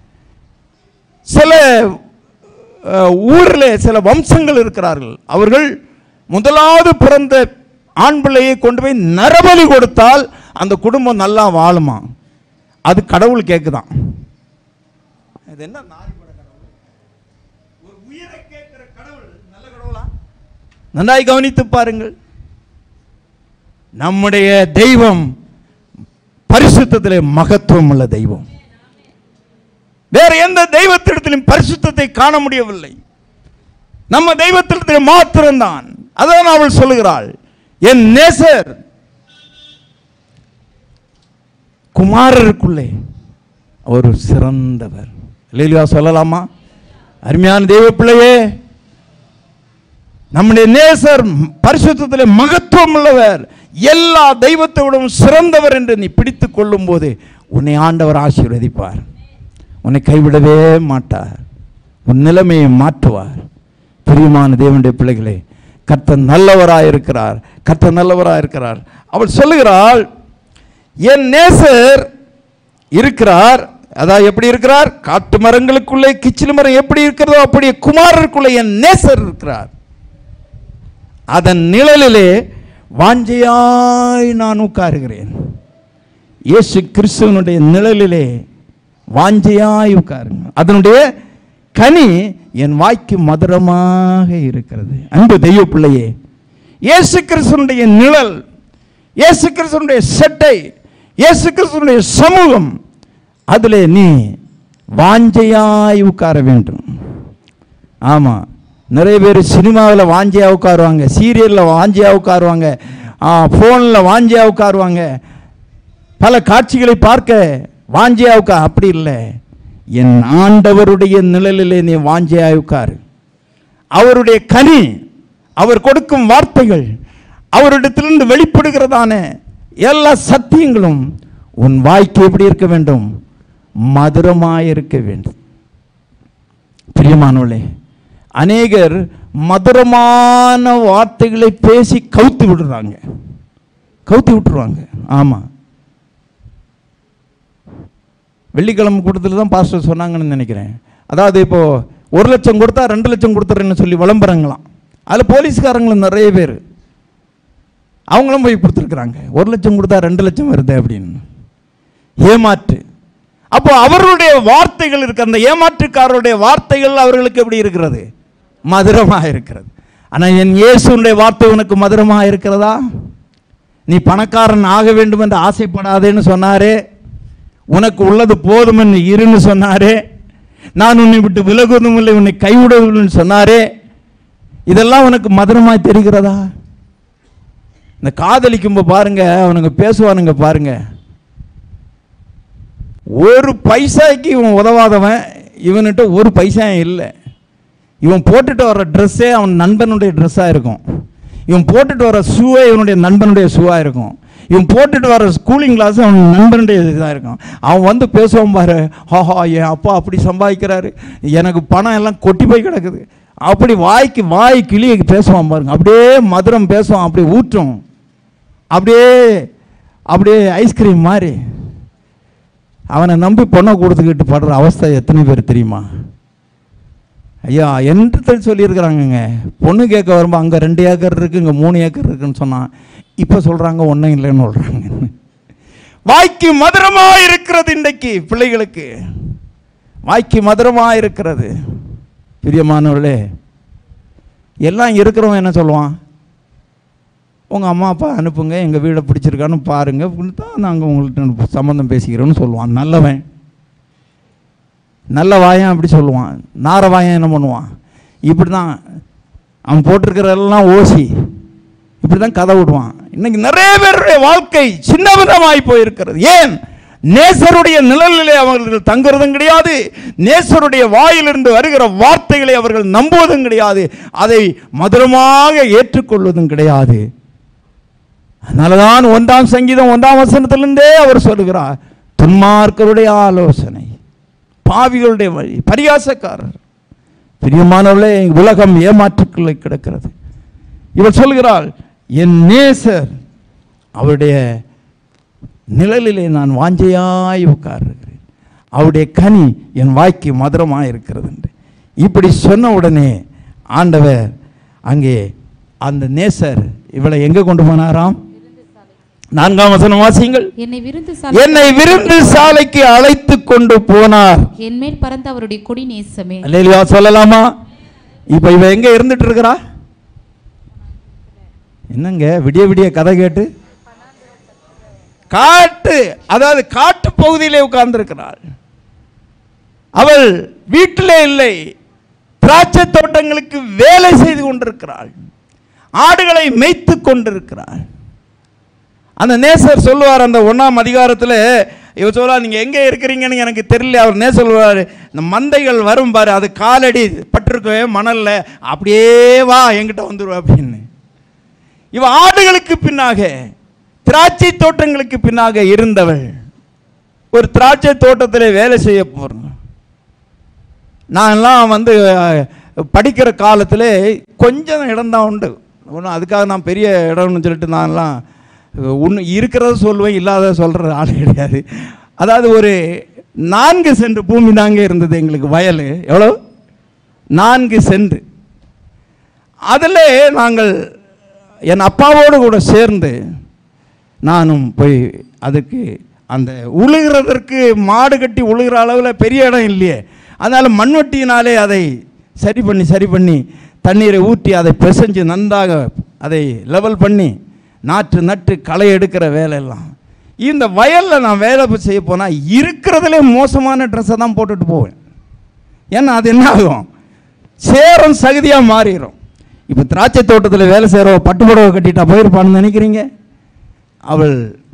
சில அஹ், ஊரில் சில வம்சங்கள் இருக்கிறார்கள் அவர்கள் முதலாவது பிறந்த ஆண் பிள்ளையை கொண்டு போய் நரபலி கொடுத்தால் அந்த குடும்பம் நல்லா வாழுமா அது கடவுள் கேட்குதான் இது என்ன நாரிபட கடவுள் ஒரு உயிரை கேட்கிற கடவுள் நல்ல கடவுளா நன்றாய் கவனித்து பாருங்கள் நம்முடைய தெய்வம் பரிசுத்தத்திலே மகத்துவம் உள்ள தெய்வம் வேற எந்த தெய்வத்திடத்திலும் பரிசுத்தத்தை காண முடியவில்லை நம்ம தெய்வத்திடத்தில் மாத்திரம்தான் அதான் அவள் சொல்லுகிறாள் என் நேசர் குமாரருக்குள்ளே அவர் ஒரு சிறந்தவர் இல்லையா சொல்லலாமா அருமையான தெய்வ பிள்ளையே நம்முடைய நேசர் பரிசுத்தத்திலே மகத்துவம் உள்ளவர் எல்லா தெய்வத்தை விடவும் சிறந்தவர் என்று நீ பிடித்துக் கொள்ளும் போது உன்னை ஆண்டவர் ஆசீர்வதிப்பார் உன்னை கைவிடவே மாட்டார் உன் நிலைமையை மாற்றுவார் பிரியமான தேவனுடைய பிள்ளைகளே கர்த்தர் நல்லவராய் இருக்கிறார் கர்த்தர் நல்லவராய் இருக்கிறார் அவள் சொல்லுகிறாள் என் நேசர் இருக்கிறார் அதான் எப்படி இருக்கிறார் காட்டு மரங்களுக்குள்ளே கிச்சிலி மரம் எப்படி இருக்கிறதோ அப்படியே குமாரருக்குள்ளே என் நேசர் இருக்கிறார் அதன் நிழலிலே வாஞ்சையாய் நான் உட்காருகிறேன் இயேசு கிறிஸ்துவனுடைய நிழலிலே வாஞ்சையாய் உட்காருங்க அதனுடைய கனி என் வாய்க்கு மதுரமாக இருக்கிறது அன்பு தெய்வ பிள்ளையே இயேசு கிறிஸ்துவனுடைய நிழல் இயேசு கிறிஸ்துவனுடைய செட்டை இயேசு கிறிஸ்துவனுடைய சமூகம் அதிலே நீ வாஞ்சையாய் உட்கார வேண்டும் ஆமாம் நிறைய பேர் சினிமாவில் வாஞ்சியாக உட்காருவாங்க சீரியலில் வாஞ்சியாக உட்காருவாங்க ஃபோனில் வாஞ்சியாக உட்காருவாங்க பல காட்சிகளை பார்க்க வாஞ்சியா உட்கார் அப்படி இல்லை என் ஆண்டவருடைய நிழலிலே நீ வாஞ்சியா உட்காரு அவருடைய கனி அவர் கொடுக்கும் வார்த்தைகள் அவரிடத்திலிருந்து வெளிப்படுகிறதான எல்லா சத்தியங்களும் உன் வாய்க்கு எப்படி இருக்க வேண்டும் மதுரமாய் இருக்க வேண்டும் பிரியமானவளே அநேகர் மதுரமான வார்த்தைகளை பேசி கவுத்து விடுறாங்க கவுத்தி விட்டுருவாங்க ஆமாம் வெள்ளிக்கிழமை கூட்டத்தில் தான் பாஸ்டர் சொன்னாங்கன்னு நினைக்கிறேன் அதாவது இப்போ ஒரு லட்சம் கொடுத்தா ரெண்டு லட்சம் கொடுத்துறேன்னு சொல்லி விளம்பரங்களாம் அதில் போலீஸ்காரங்களும் நிறைய பேர் அவங்களும் போய் கொடுத்துருக்குறாங்க ஒரு லட்சம் கொடுத்தா ரெண்டு லட்சம் வருது அப்படின்னு ஏமாற்று அப்போ அவர்களுடைய வார்த்தைகள் இருக்கு அந்த ஏமாற்றுக்காரருடைய வார்த்தைகள் அவர்களுக்கு எப்படி இருக்கிறது மதுரமாக இருக்கிறது ஆனால் என் இயேசுடைய வார்த்தை உனக்கு மதுரமாக இருக்கிறதா நீ பணக்காரன் ஆக வேண்டும் என்று ஆசைப்படாதேன்னு சொன்னாரே உனக்கு உள்ளது போதும் என்று இருன்னு சொன்னாரே நான் உன்னை விட்டு விலகுவதும் இல்லை உன்னை கைவிடுவதும் சொன்னாரே இதெல்லாம் உனக்கு மதுரமாய் தெரிகிறதா இந்த காதலிக்கும் பாருங்க அவனுங்க பேசுவானுங்க பாருங்க ஒரு பைசாய்க்கு இவன் உதவாதவன் இவன்கிட்ட ஒரு பைசா இல்லை இவன் போட்டுட்டு வர ட்ரெஸ்ஸே அவன் நண்பனுடைய ட்ரெஸ்ஸாக இருக்கும் இவன் போட்டுட்டு வர ஷூவே இவனுடைய நண்பனுடைய ஷூவாக இருக்கும் இவன் போட்டுட்டு வர கூலிங் கிளாஸ் அவன் நண்பனுடைய இதாக இருக்கும் அவன் வந்து பேசுவான் பாரு ஹாஹா என் அப்பா அப்படி சம்பாதிக்கிறாரு எனக்கு பணம் எல்லாம் கொட்டி போய் கிடக்குது அப்படி வாய்க்கு வாய் கிளிய பேசுவான் பாருங்க அப்படியே மதுரம் பேசுவான் அப்படியே ஊற்றும் அப்படியே அப்படியே ஐஸ்கிரீம் மாதிரி அவனை நம்பி பொண்ணை கொடுத்துக்கிட்டு படுற அவஸ்தை எத்தனை பேர் தெரியுமா ஐயா என்று சொல்லியிருக்கிறாங்கங்க பொண்ணு கேட்க வரும்போது அங்கே ரெண்டு ஏக்கர் இருக்குது இங்கே மூணு ஏக்கர் இருக்குன்னு சொன்னான் இப்போ சொல்கிறாங்க ஒன்றும் இல்லைன்னு சொல்கிறாங்க வாய்க்கு மதுரமாக இருக்கிறது இன்றைக்கு பிள்ளைகளுக்கு வாய்க்கு மதுரமாக இருக்கிறது பிரியமானவர்களே எல்லாம் இருக்கிறவன் என்ன சொல்லுவான் உங்கள் அம்மா அப்பா அனுப்புங்க எங்கள் வீடை பிடிச்சிருக்கான்னு பாருங்க அப்படின்னு தான் நாங்கள் உங்கள்கிட்ட சம்மந்தம் பேசிக்கிறோன்னு சொல்லுவான் நல்லவன் நல்ல வாயன் அப்படி சொல்லுவான் நார வாயன் என்ன பண்ணுவான் இப்படி தான் அவன் போட்டிருக்கிற எல்லாம் ஓசி இப்படி தான் கதை விடுவான் இன்னைக்கு நிறைய பேருடைய வாழ்க்கை சின்னவிதமாய் போயிருக்கிறது ஏன் நேசருடைய நிழலிலே அவர்கள் தங்குறதும் கிடையாது நேசருடைய வாயிலிருந்து வருகிற வார்த்தைகளை அவர்கள் நம்புவதும் கிடையாது அதை மதுரமாக ஏற்றுக்கொள்வதும் கிடையாது அதனாலதான் ஒன்றாம் சங்கீதம் ஒன்றாம் வசனத்திலிருந்தே அவர் சொல்லுகிறார் துன்மார்க்கருடைய ஆலோசனை பாவிகளுடைய வழி பரியாசக்காரர் பிரியமானவர்களே உலகம் ஏமாற்றுக்குள்ளே கிடக்கிறது இவர் சொல்கிறாள் என் நேசர் அவருடைய நிழலிலே நான் வாஞ்சையாய் உட்காருகிறேன் அவருடைய கனி என் வாய்க்கு மதுரமாக இருக்கிறது என்று இப்படி சொன்ன உடனே ஆண்டவர் அங்கே அந்த நேசர் இவளை எங்கே கொண்டு போனாராம் நான்காம் வசனம் வாசியுங்கள் என்னை விருந்து சாலை என்னை விருந்து சாலைக்கு அழைத்து கொண்டு போனார் என் மேல் பறந்த அவருடைய கொடி நேசமே அல்லேலூயா சொல்லலாமா இப்போ இவ எங்க இருந்துட்டு இருக்கிறா என்னங்க விடிய விடிய கதை கேட்டு காட்டு அதாவது காட்டு பகுதியிலே உட்கார்ந்திருக்கிறாள் அவள் வீட்டிலே இல்லை திராட்சை தோட்டங்களுக்கு வேலை செய்து கொண்டிருக்கிறாள் ஆடுகளை மேய்த்து கொண்டிருக்கிறாள் அந்த நேசர் சொல்லுவார் அந்த ஒன்றாம் அதிகாரத்தில் இவர் சொல்லுவார் நீங்கள் எங்கே இருக்கிறீங்கன்னு எனக்கு தெரியல அவர் நேசர் சொல்லுவார் இந்த மந்தைகள் வரும் பாரு அது காலடி பட்டிருக்கவே மணல்ல அப்படியே வா என்கிட்ட வந்துருவா அப்படின்னு இவ ஆடுகளுக்கு பின்னாக திராட்சை தோட்டங்களுக்கு பின்னாக இருந்தவள் ஒரு திராட்சை தோட்டத்தில் வேலை செய்ய போகிறோம் நான்லாம் வந்து அஹ், படிக்கிற காலத்தில் கொஞ்சம் இடம்தான் உண்டு ஒன்றும் அதுக்காக நான் பெரிய இடம்னு சொல்லிட்டு நான்லாம் ஒன்று இருக்கிறத சொல்லுவேன் இல்லாத சொல்கிற ஆள் கிடையாது அதாவது ஒரு நான்கு சென்ட் பூமி தாங்க இருந்தது எங்களுக்கு வயல் எவ்வளோ நான்கு சென்ட் அதில் நாங்கள் என் அப்பாவோடு கூட சேர்ந்து நானும் போய் அதுக்கு அந்த உழுகிறதற்கு மாடு கட்டி உழுகிற அளவில் பெரிய இடம் இல்லையே அதனால் மண்வெட்டியினாலே அதை சரி பண்ணி சரி பண்ணி தண்ணீரை ஊற்றி அதை பிசைஞ்சு நன்றாக அதை லெவல் பண்ணி நாற்று நட்டு களை எடுக்கிற வேலையெல்லாம் இந்த வயலில் நான் வேலை செய்ய போனால் இருக்கிறதுலே மோசமான ட்ரெஸ்ஸை தான் போட்டுட்டு போவேன் ஏன்னா அது என்ன ஆகும் சேரம் சகதியாக மாறிடும் இப்போ திராட்சை தோட்டத்தில் வேலை செய்கிறவ பட்டு புடவை கட்டிட்டா போயிருப்பான்னு நினைக்கிறீங்க அவள்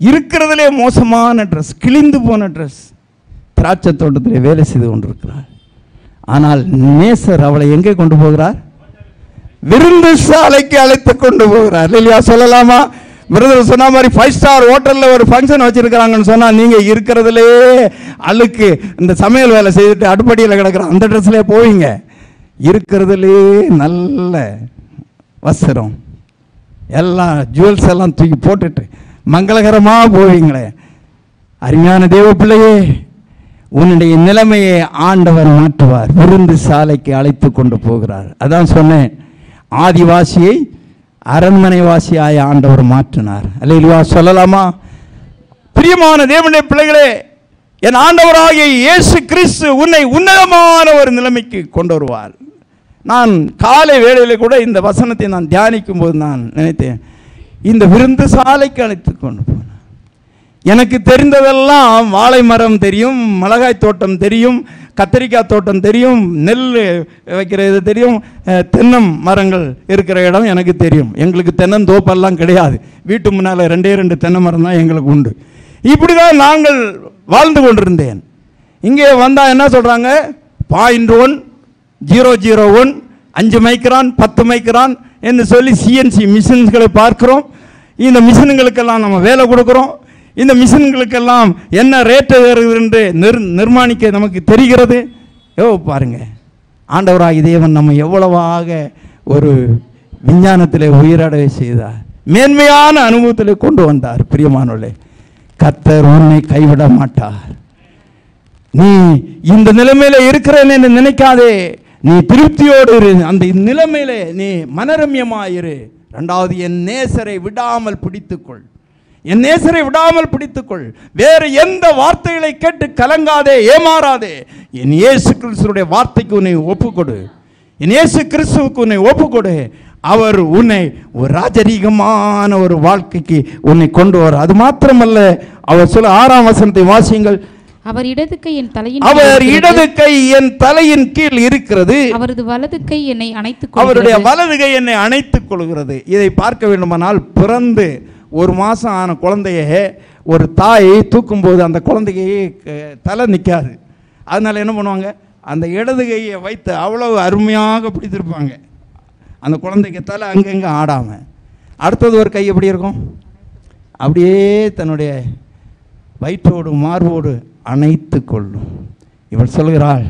இருக்கிறதுலே மோசமான ட்ரெஸ் கிழிந்து போன ட்ரெஸ் திராட்சை தோட்டத்தில் வேலை செய்து கொண்டிருக்கிறார் ஆனால் நேசர் அவளை எங்கே கொண்டு போகிறார் விருந்து சாலைக்கு அழைத்து கொண்டு போகிறார் இல்லையா சொல்லலாமா பிரதர் சொன்ன மாதிரி ஃபைவ் ஸ்டார் ஹோட்டலில் ஒரு ஃபங்க்ஷன் வச்சிருக்கிறாங்கன்னு சொன்னால் நீங்கள் இருக்கிறதுலே அழுக்கு இந்த சமையல் வேலை செய்துட்டு அடுப்படியில் கிடக்குற அந்த ட்ரெஸ்லேயே போவீங்க இருக்கிறதுலே நல்ல வஸ்திரம் எல்லாம் ஜுவல்ஸ் எல்லாம் தூக்கி போட்டுட்டு மங்களகரமாக போவீங்களே அருமையான தேவ பிள்ளையே உன்னுடைய நிலைமையை ஆண்டவர் மாற்றுவார் விருந்து சாலைக்கு அழைத்து கொண்டு போகிறார் அதான் சொன்னேன் ஆதிவாசியை அரண்மனை வாசியாய் ஆண்டவர் மாற்றினார் அல்லையா சொல்லலாமா பிரியமான தேவனுடைய பிள்ளைகளே என் ஆண்டவராகிய இயேசு கிறிஸ்து உன்னை உன்னதமான ஒரு நிலைமைக்கு கொண்டு வருவார் நான் காலை வேளையில் கூட இந்த வசனத்தை நான் தியானிக்கும் போது நான் நினைத்தேன் இந்த விருந்து சாலைக்கு அழைத்து கொண்டு போனார் எனக்கு தெரிந்ததெல்லாம் வாழை மரம் தெரியும் மிளகாய் தோட்டம் தெரியும் கத்திரிக்காய் தோட்டம் தெரியும் நெல் வைக்கிறது தெரியும் அஹ், தென்னம் மரங்கள் இருக்கிற இடம் எனக்கு தெரியும் எங்களுக்கு தென்னந்தோப்பெல்லாம் கிடையாது வீட்டு முன்னால் ரெண்டே ரெண்டு தென்னை மரம் தான் எங்களுக்கு உண்டு இப்படி தான் நாங்கள் வாழ்ந்து கொண்டிருந்தேன் இங்கே வந்தால் என்ன சொல்கிறாங்க point one zero zero one அஞ்சு மைக்ரான் பத்து மைக்ரான் என்று சொல்லி சிஎன்சி மிஷின்ஸ்களை பார்க்கிறோம் இந்த மிஷின்களுக்கெல்லாம் நம்ம வேலை கொடுக்குறோம் இந்த மிஷின்களுக்கெல்லாம் என்ன ரேட்டு வருகிறது என்று நிர் நிர்மாணிக்க நமக்கு தெரிகிறது யோ பாருங்க ஆண்டவராகி தேவன் நம்ம எவ்வளவாக ஒரு விஞ்ஞானத்தில் உயிரடைய செய்தார் மேன்மையான அனுபவத்தில் கொண்டு வந்தார் பிரியமானவர்களே கர்த்தர் உன்னை கைவிட மாட்டார் நீ இந்த நிலைமையில இருக்கிறேன்னு என்று நினைக்காதே நீ திருப்தியோடு இரு அந்த நிலைமையில நீ மனரம்யமாயிரு ரெண்டாவது என் நேசரை விடாமல் பிடித்துக்கொள் என் நேசரை விடாமல் பிடித்துக்கொள் வேறு எந்த வார்த்தைகளை கேட்டு கலங்காதே ஏமாறாதே என் இயேசு கிறிஸ்துடைய வார்த்தைக்கு உன்னை ஒப்புக்கொடு என் இயேசு கிறிஸ்துவுக்கு உன்னை ஒப்புக்கொடு அவர் உன்னை ஒரு ராஜரீகமான ஒரு வாழ்க்கைக்கு உன்னை கொண்டு வர அது மாத்திரமல்ல அவர் சொல்ல ஆறாம் வசனத்தை வாசியுங்கள் அவர் இடது கை என் தலையின் அவர் கீழ் இடது இருக்கிறது. கை என் தலையின் கீழ் இருக்கிறது அவரது வலது கை என்னை அணைத்துக் அவருடைய கொள்கிறது. வலது கை என்னை அணைத்துக் கொள்கிறது இதை பார்க்க வேண்டுமானால் பிறந்து ஒரு மாதம் ஆன குழந்தைய ஒரு தாய் தூக்கும்போது அந்த குழந்தைக்கு அஹ், தலை நிற்காது அதனால என்ன பண்ணுவாங்க அந்த இடது கையை வைத்து அவ்வளவு அருமையாக பிடித்திருப்பாங்க அந்த குழந்தைக்கு தலை அங்கங்கே ஆடாமல் அடுத்தது ஒரு கை எப்படி இருக்கும் அப்படியே தன்னுடைய வயிற்றோடு மார்போடு அணைத்து கொள்ளும் இவள் சொல்கிறாள்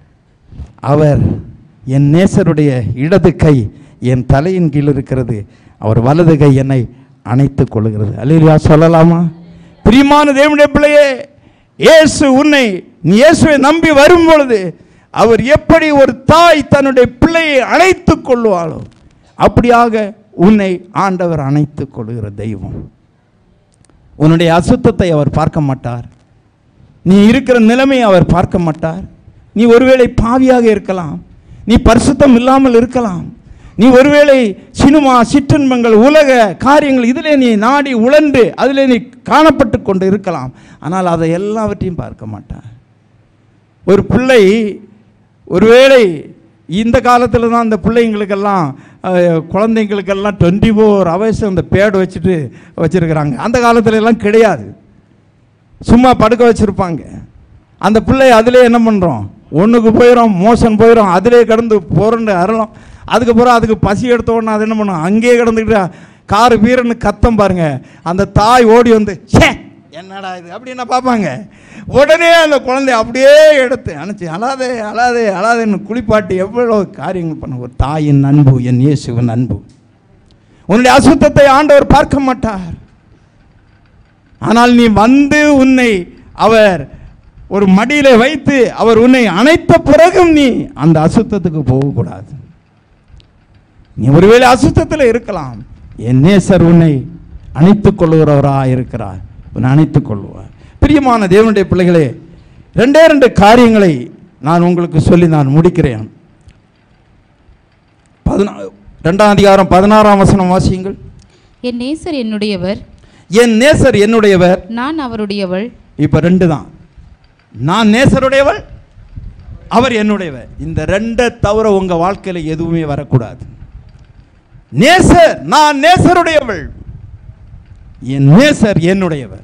அவர் என் நேசருடைய இடது கை என் தலையின் கீழ் இருக்கிறது அவர் வலது கை என்னை அணைத்துக் கொள்கிறது அல்லையா சொல்லலாமா பிரியமான தேவனுடைய பிள்ளையே இயேசு உன்னை நீ இயேசுவை நம்பி வரும் பொழுது அவர் எப்படி ஒரு தாய் தன்னுடைய பிள்ளையை அணைத்துக் கொள்வாளோ அப்படியாக உன்னை ஆண்டவர் அணைத்துக் கொள்கிற தெய்வம் உன்னுடைய அசுத்தத்தை அவர் பார்க்க மாட்டார் நீ இருக்கிற நிலைமையை அவர் பார்க்க மாட்டார் நீ ஒருவேளை பாவியாக இருக்கலாம் நீ பரிசுத்தம் இல்லாமல் இருக்கலாம் நீ ஒருவேளை சினிமா சிற்றின்பங்கள் உலக காரியங்கள் இதிலே நீ நாடி உழண்டு அதிலே நீ காணப்பட்டு கொண்டு இருக்கலாம் ஆனால் அதை எல்லாவற்றையும் பார்க்க மாட்டார் ஒரு பிள்ளை ஒருவேளை இந்த காலத்தில் தான் அந்த பிள்ளைங்களுக்கெல்லாம் அஹ், குழந்தைங்களுக்கெல்லாம் டுவெண்ட்டி ஃபோர் ஹவர்ஸ் அந்த பேடு வச்சுட்டு வச்சுருக்கிறாங்க அந்த காலத்துல எல்லாம் கிடையாது சும்மா படுக்க வச்சுருப்பாங்க அந்த பிள்ளை அதிலே என்ன பண்ணுறோம் ஒன்றுக்கு போயிடும் மோஷன் போயிடும் அதிலே கிடந்து புரண்டு அறலாம் அதுக்கப்புறம் அதுக்கு பசி எடுத்த உடனே அது என்ன பண்ணும் அங்கேயே கிடந்துக்கிட்டு காரு வீரன்னு கத்தம் பாருங்க அந்த தாய் ஓடி வந்து ச்சே என்னடா இது அப்படின்னு பார்ப்பாங்க உடனே அந்த குழந்தை அப்படியே எடுத்து அனுப்பிச்சு அழாதே அழாதே அழாதேன்னு குளிப்பாட்டி எவ்வளோ காரியங்கள் பண்ண ஒரு தாயின் அன்பு என் இயேசுவின் அன்பு உன்னுடைய அசுத்தத்தை ஆண்டவர் பார்க்க மாட்டார் ஆனால் நீ வந்து உன்னை அவர் ஒரு மடியில வைத்து அவர் உன்னை அணைத்த பிறகும் நீ அந்த அசுத்தத்துக்கு போகக்கூடாது நீ ஒருவேளை அசுத்தத்தில் இருக்கலாம் என் நேசர் உன்னை அணைத்துக் கொள்ளுகிறவராக இருக்கிறார் உன்னை அணைத்துக் கொள்வார் பிரியமான தேவனுடைய பிள்ளைகளே ரெண்டே ரெண்டு காரியங்களை நான் உங்களுக்கு சொல்லி நான் முடிக்கிறேன் பதினா ரெண்டாம் அதிகாரம் பதினாறாம் வசனம் வாசியுங்கள் என் நேசர் என்னுடையவர் என் நேசர் என்னுடையவர் நான் அவருடையவள் இப்போ ரெண்டு தான் நான் நேசருடையவள் அவர் என்னுடையவர் இந்த ரெண்டை தவிர உங்க வாழ்க்கையில் எதுவுமே வரக்கூடாது நேசர் நான் நேசருடையவள் என் நேசர் என்னுடையவர்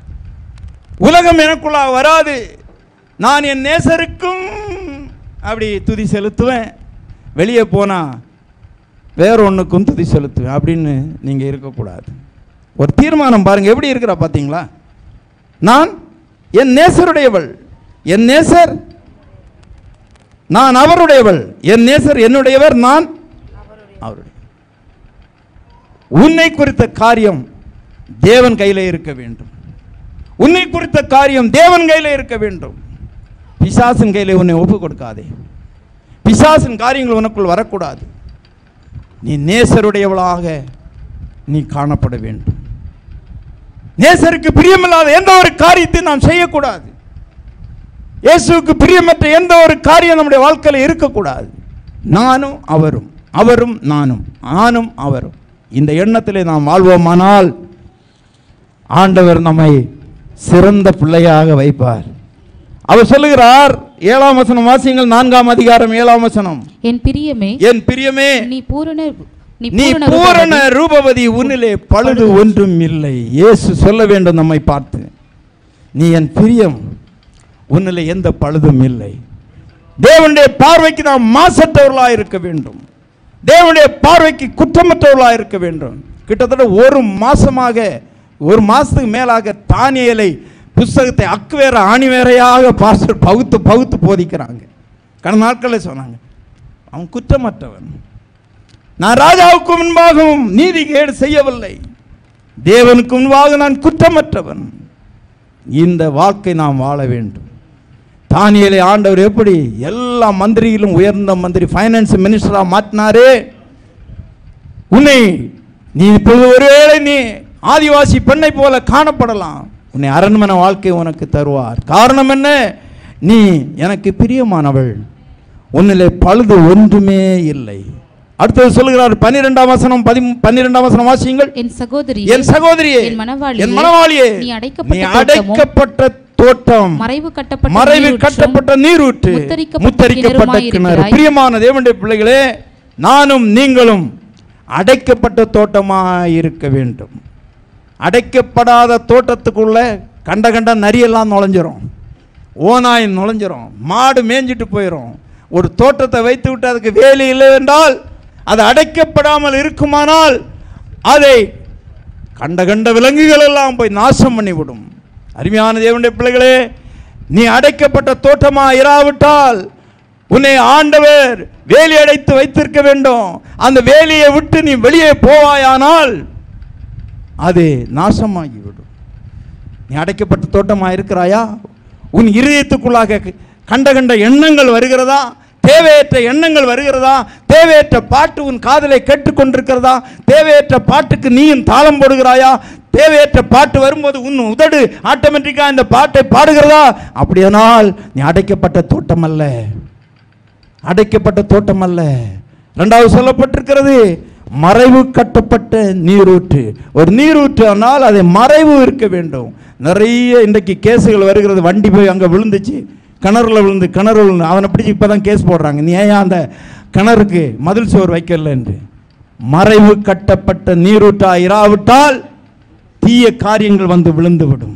உலகம் எனக்குள்ளாக வராது நான் என் நேசருக்கும் அப்படி துதி செலுத்துவேன் வெளியே போனால் வேற ஒன்றுக்கும் துதி செலுத்துவேன் அப்படின்னு நீங்கள் இருக்கக்கூடாது ஒரு தீர்மானம் பாருங்க எப்படி இருக்கிறா பார்த்தீங்களா நான் என் நேசருடையவள் என் நேசர் நான் அவருடையவள் என் நேசர் என்னுடையவர் நான் அவருடைய உன்னை குறித்த காரியம் தேவன் கையில் இருக்க வேண்டும் உன்னை குறித்த காரியம் தேவன் கையில் இருக்க வேண்டும் பிசாசின் கையில் உன்னை ஒப்பு கொடுக்காதே பிசாசின் காரியங்கள் உனக்குள் வரக்கூடாது நீ நேசருடையவளாக நீ காணப்பட வேண்டும் நேசருக்கு பிரியமில்லாத எந்த ஒரு காரியத்தை நாம் செய்யக்கூடாது இயேசுவுக்கு பிரியமற்ற எந்த ஒரு காரியம் நம்முடைய வாழ்க்கையில் இருக்கக்கூடாது நானும் அவரும் அவரும் நானும் நானும் அவரும் இந்த எண்ணத்திலே நாம் வாழ்வோமானால் ஆண்டவர் நம்மை சிறந்த பிள்ளையாக வைப்பார் அவர் சொல்லுகிறார் ஏழாம் வசனம் வாசியங்கள் நான்காம் அதிகாரம் ஏழாம் வசனம் என் பிரியமே என் பிரியமே நீ பூரண நீ நீ பூரண பூரண ரூபவதி, ரூபவதி உன்னிலே பழுது ஒன்றும் இல்லை இயேசு சொல்ல வேண்டும் நம்மை பார்த்து நீ என் பிரியம் உன்னிலே எந்த பழுதும் இல்லை தேவனுடைய பார்வைக்கு நாம் மாசற்றவர்களாக இருக்க வேண்டும் தேவனுடைய பார்வைக்கு குற்றமற்றவர்களாக இருக்க வேண்டும் கிட்டத்தட்ட ஒரு மாசமாக ஒரு மாசத்துக்கு மேலாக தானியலை புஸ்தகத்தை அக்குவேற ஆணிவேறையாக பாஸ்டர் பகுத்து பகுத்து போதிக்கிறாங்க கடந்த நாட்களில் சொன்னாங்க அவன் குற்றமற்றவன் நான் ராஜாவுக்கு முன்பாகவும் நீதிகேடு செய்யவில்லை தேவனுக்கு முன்பாக நான் குற்றமற்றவன் இந்த வாழ்க்கை நாம் வாழ வேண்டும் தானியலை ஆண்டவர் எப்படி எல்லா மந்திரியிலும் உயர்ந்த மந்திரி ஃபைனான்ஸ் மினிஸ்டராக மாற்றினாரே உன்னை நீ இப்பொழுது ஒருவேளை நீ ஆதிவாசி பெண்ணை போல காணப்படலாம் உன்னை அரண்மனை வாழ்க்கை உனக்கு தருவார் காரணம் என்ன நீ எனக்கு பிரியமானவள் உன்னிலே பழுது ஒன்றுமே இல்லை அடுத்தது சொல்லுகிறார் பன்னிரெண்டாம் வசனம் பதி பன்னிரெண்டாம் வசனம் வாசியுங்கள் என் சகோதரி என் சகோதரியே என் மணவாளியே, என் மணவாளியே நீ அடைக்கப்பட்ட நீ தோட்டமும், அடைக்கப்பட்ட தோட்டம் மறைவு கட்டப்பட்ட மறைவில் நீரூற்றும், கட்டப்பட்ட நீரூற்று முத்தரிக்கப்பட்ட முத்தரிக்கப்பட்ட கிணறுமாய் கிணறு இருக்கிறாய். பிரியமான தேவனுடைய பிள்ளைகளே நானும் நீங்களும் அடைக்கப்பட்ட தோட்டமாய் இருக்க வேண்டும் அடைக்கப்படாத தோட்டத்துக்குள்ள கண்ட கண்ட நரியெல்லாம் நுழைஞ்சிரும் ஓநாய் நுழைஞ்சிரும் மாடு மேய்ஞ்சிட்டு போயிடும் ஒரு தோட்டத்தை வைத்து விட்டு அதுக்கு வேலி இல்லை என்றால் அது அடைக்கப்படாமல் இருக்குமானால் அதை கண்ட கண்ட விலங்குகள் எல்லாம் போய் நாசம் பண்ணிவிடும் அருமையான தேவனுடைய பிள்ளைகளே நீ அடைக்கப்பட்ட தோட்டமா இராவிட்டால் உன்னை ஆண்டவர் வேலி அடைத்து வைத்திருக்க வேண்டும் அந்த வேலியை விட்டு நீ வெளியே போவாயானால் அது நாசமாகிவிடும் நீ அடைக்கப்பட்ட தோட்டமா இருக்கிறாயா உன் இருதயத்துக்குள்ளாக கண்ட கண்ட எண்ணங்கள் வருகிறதா தேவையற்ற எண்ணங்கள் வருகிறதா தேவையற்ற பாட்டு உன் காதலை கேட்டுக்கொண்டிருக்கிறதா தேவையற்ற பாட்டுக்கு நீயும் தாளம் போடுகிறாயா தேவையற்ற பாட்டு வரும்போது உன் உதடு ஆட்டோமேட்டிக்காக இந்த பாட்டை பாடுகிறதா அப்படியானால் நீ அடைக்கப்பட்ட தோட்டம் அல்ல அடைக்கப்பட்ட தோட்டம் அல்ல ரெண்டாவது சொல்லப்பட்டிருக்கிறது மறைவு கட்டப்பட்ட நீரூற்று ஒரு நீரூற்று ஆனால் அதை மறைவு இருக்க வேண்டும் நிறைய இன்றைக்கு கேஸுகள் வருகிறது வண்டி போய் அங்கே விழுந்துச்சு கிணறுல விழுந்து கிணறு விழுந்து அவனை பிடிச்சி இப்போ தான் கேஸ் போடுறாங்க நீ ஏன் அந்த கிணறுக்கு மதில் சுவர் வைக்கல என்று மறைவு கட்டப்பட்ட நீரூற்றா இராவிட்டால் தீய காரியங்கள் வந்து விழுந்து விடும்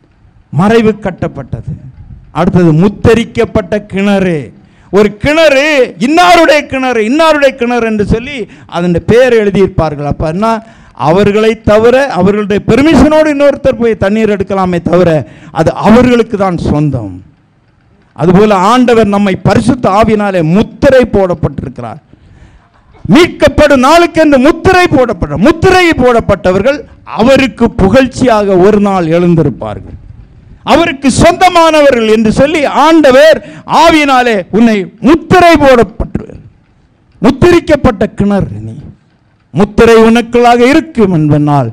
மறைவு கட்டப்பட்டது அடுத்தது முத்தரிக்கப்பட்ட கிணறு ஒரு கிணறு இன்னாருடைய கிணறு இன்னாருடைய கிணறு என்று சொல்லி அதன் பேர் எழுதியிருப்பார்கள் அப்ப என்ன அவர்களை தவிர அவர்களுடைய பெர்மிஷனோடு இன்னொருத்தர் போய் தண்ணீர் எடுக்கலாமே தவிர அது அவர்களுக்கு தான் சொந்தம் அதுபோல ஆண்டவர் நம்மை பரிசுத்த ஆவினாலே முத்திரை போடப்பட்டிருக்கிறார் மீட்கப்படும் நாளுக்கு என்று முத்திரை போடப்பட்ட முத்திரை போடப்பட்டவர்கள் அவருக்கு புகழ்ச்சியாக ஒரு நாள் எழுந்திருப்பார்கள் அவருக்கு சொந்தமானவர்கள் என்று சொல்லி ஆண்டவர் ஆவியினாலே உன்னை முத்திரை போடப்பட்டு முத்திரிக்கப்பட்ட கிணறு நீ முத்திரை உனக்குள்ளாக இருக்கும் என்பனால்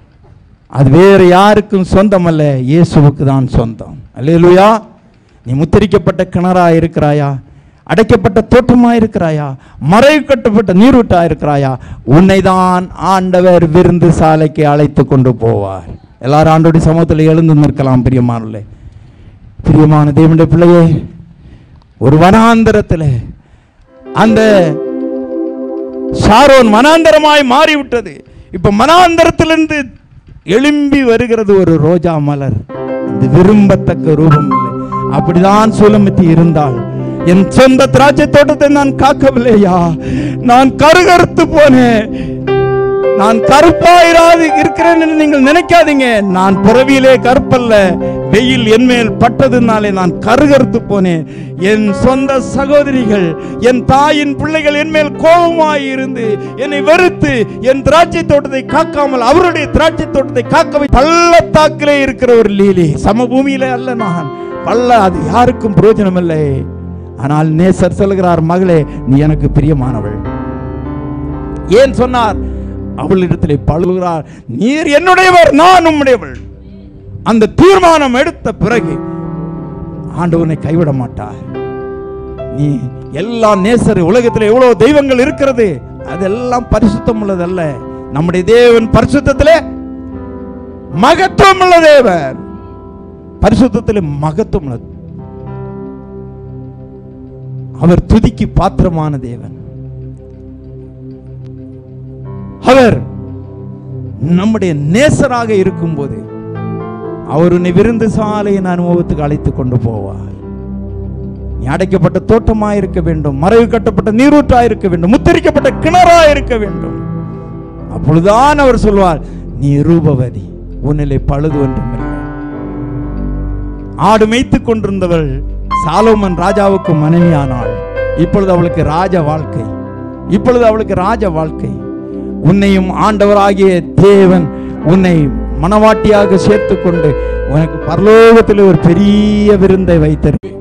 அது வேறு யாருக்கும் சொந்தமல்ல இயேசுவுக்கு தான் சொந்தம் அல்லேலூயா நீ முத்திரிக்கப்பட்ட கிணறா இருக்கிறாயா அடைக்கப்பட்ட தோட்டமா இருக்கிறாயா மறைவு கட்டப்பட்ட நீரூட்டா இருக்கிறாயா உன்னை தான் ஆண்டவர் விருந்து சாலைக்கு அழைத்து கொண்டு போவார் எல்லாரும் ஆண்டோடைய சமூகத்தில் எழுந்து நிற்கலாம் பிரியமானே பிரியமான தேவனுடைய பிள்ளையே ஒரு வனாந்தரத்தில் அந்த சாரோன் மனாந்தரமாய் மாறிவிட்டது இப்ப மனாந்தரத்திலிருந்து எழும்பி வருகிறது ஒரு ரோஜா மலர் அது விரும்பத்தக்க ரூபம் இல்லை அப்படிதான் சுலமித்தி இருந்தாள் என் சொந்த திராட்சை தோட்டத்தை நான் காக்கவில்லையா நான் கருகருத்து போனேன் நான் கருப்பாயிராது இருக்கிறேன் என்று நீங்கள் நினைக்காதீங்க நான் பிறவியிலே கருப்பல்ல வெயில் என் மேல் பட்டதுனாலே நான் கருகருத்து போனேன் என் சொந்த சகோதரிகள் என் தாயின் பிள்ளைகள் என் மேல் கோபமாய் இருந்து என்னை வெறுத்து என் திராட்சை தோட்டத்தை காக்காமல் அவருடைய திராட்சை தோட்டத்தை காக்க பள்ளத்தாக்கிலே இருக்கிற ஒரு லீலி சமபூமியிலே அல்ல நான் பள்ள அது யாருக்கும் பிரயோஜனம் இல்லை ஆனால் நேசர் சொல்கிறார் மகளே நீ எனக்கு பிரியமானவள் ஏன் சொன்னார் அவளிடத்திலே பழுகிறார் நீர் என்னுடையவர் நான் உம்முடையவள் அந்த தீர்மானம் எடுத்த பிறகு ஆண்டவனை கைவிட மாட்டார் நீ எல்லா நேசர் உலகத்தில் எவ்வளவு தெய்வங்கள் இருக்கிறது அதெல்லாம் பரிசுத்தம் உள்ளதல்ல நம்முடைய தேவன் பரிசுத்தத்திலே மகத்துவம் உள்ள தேவர் பரிசுத்தத்திலே மகத்துவம் உள்ளது அவர் துதிக்கு பாத்திரமான தேவன் அவர் நம்முடைய நேசராக இருக்கும்போது அவர் உன்னை விருந்து சாலையின் அனுபவத்துக்கு அழைத்து கொண்டு போவார் நீ அடைக்கப்பட்ட தோட்டமா இருக்க வேண்டும் மறைவு கட்டப்பட்ட நீரூற்றா இருக்க வேண்டும் முத்தரிக்கப்பட்ட கிணறா இருக்க வேண்டும் அப்பொழுதுதான் அவர் சொல்வார் நீ ரூபவதி உன்னிலை பழுது ஒன்றுமில்லை ஆடு மேய்த்து கொண்டிருந்தவள் சாலோமன் ராஜாவுக்கு மனைவியானாள் இப்பொழுது அவளுக்கு ராஜ வாழ்க்கை இப்பொழுது அவளுக்கு ராஜ வாழ்க்கை உன்னையும் ஆண்டவராகிய தேவன் உன்னை மனவாட்டியாக சேர்த்துக்கொண்டு உனக்கு பரலோகத்தில் ஒரு பெரிய விருந்தை வைத்திருக்கு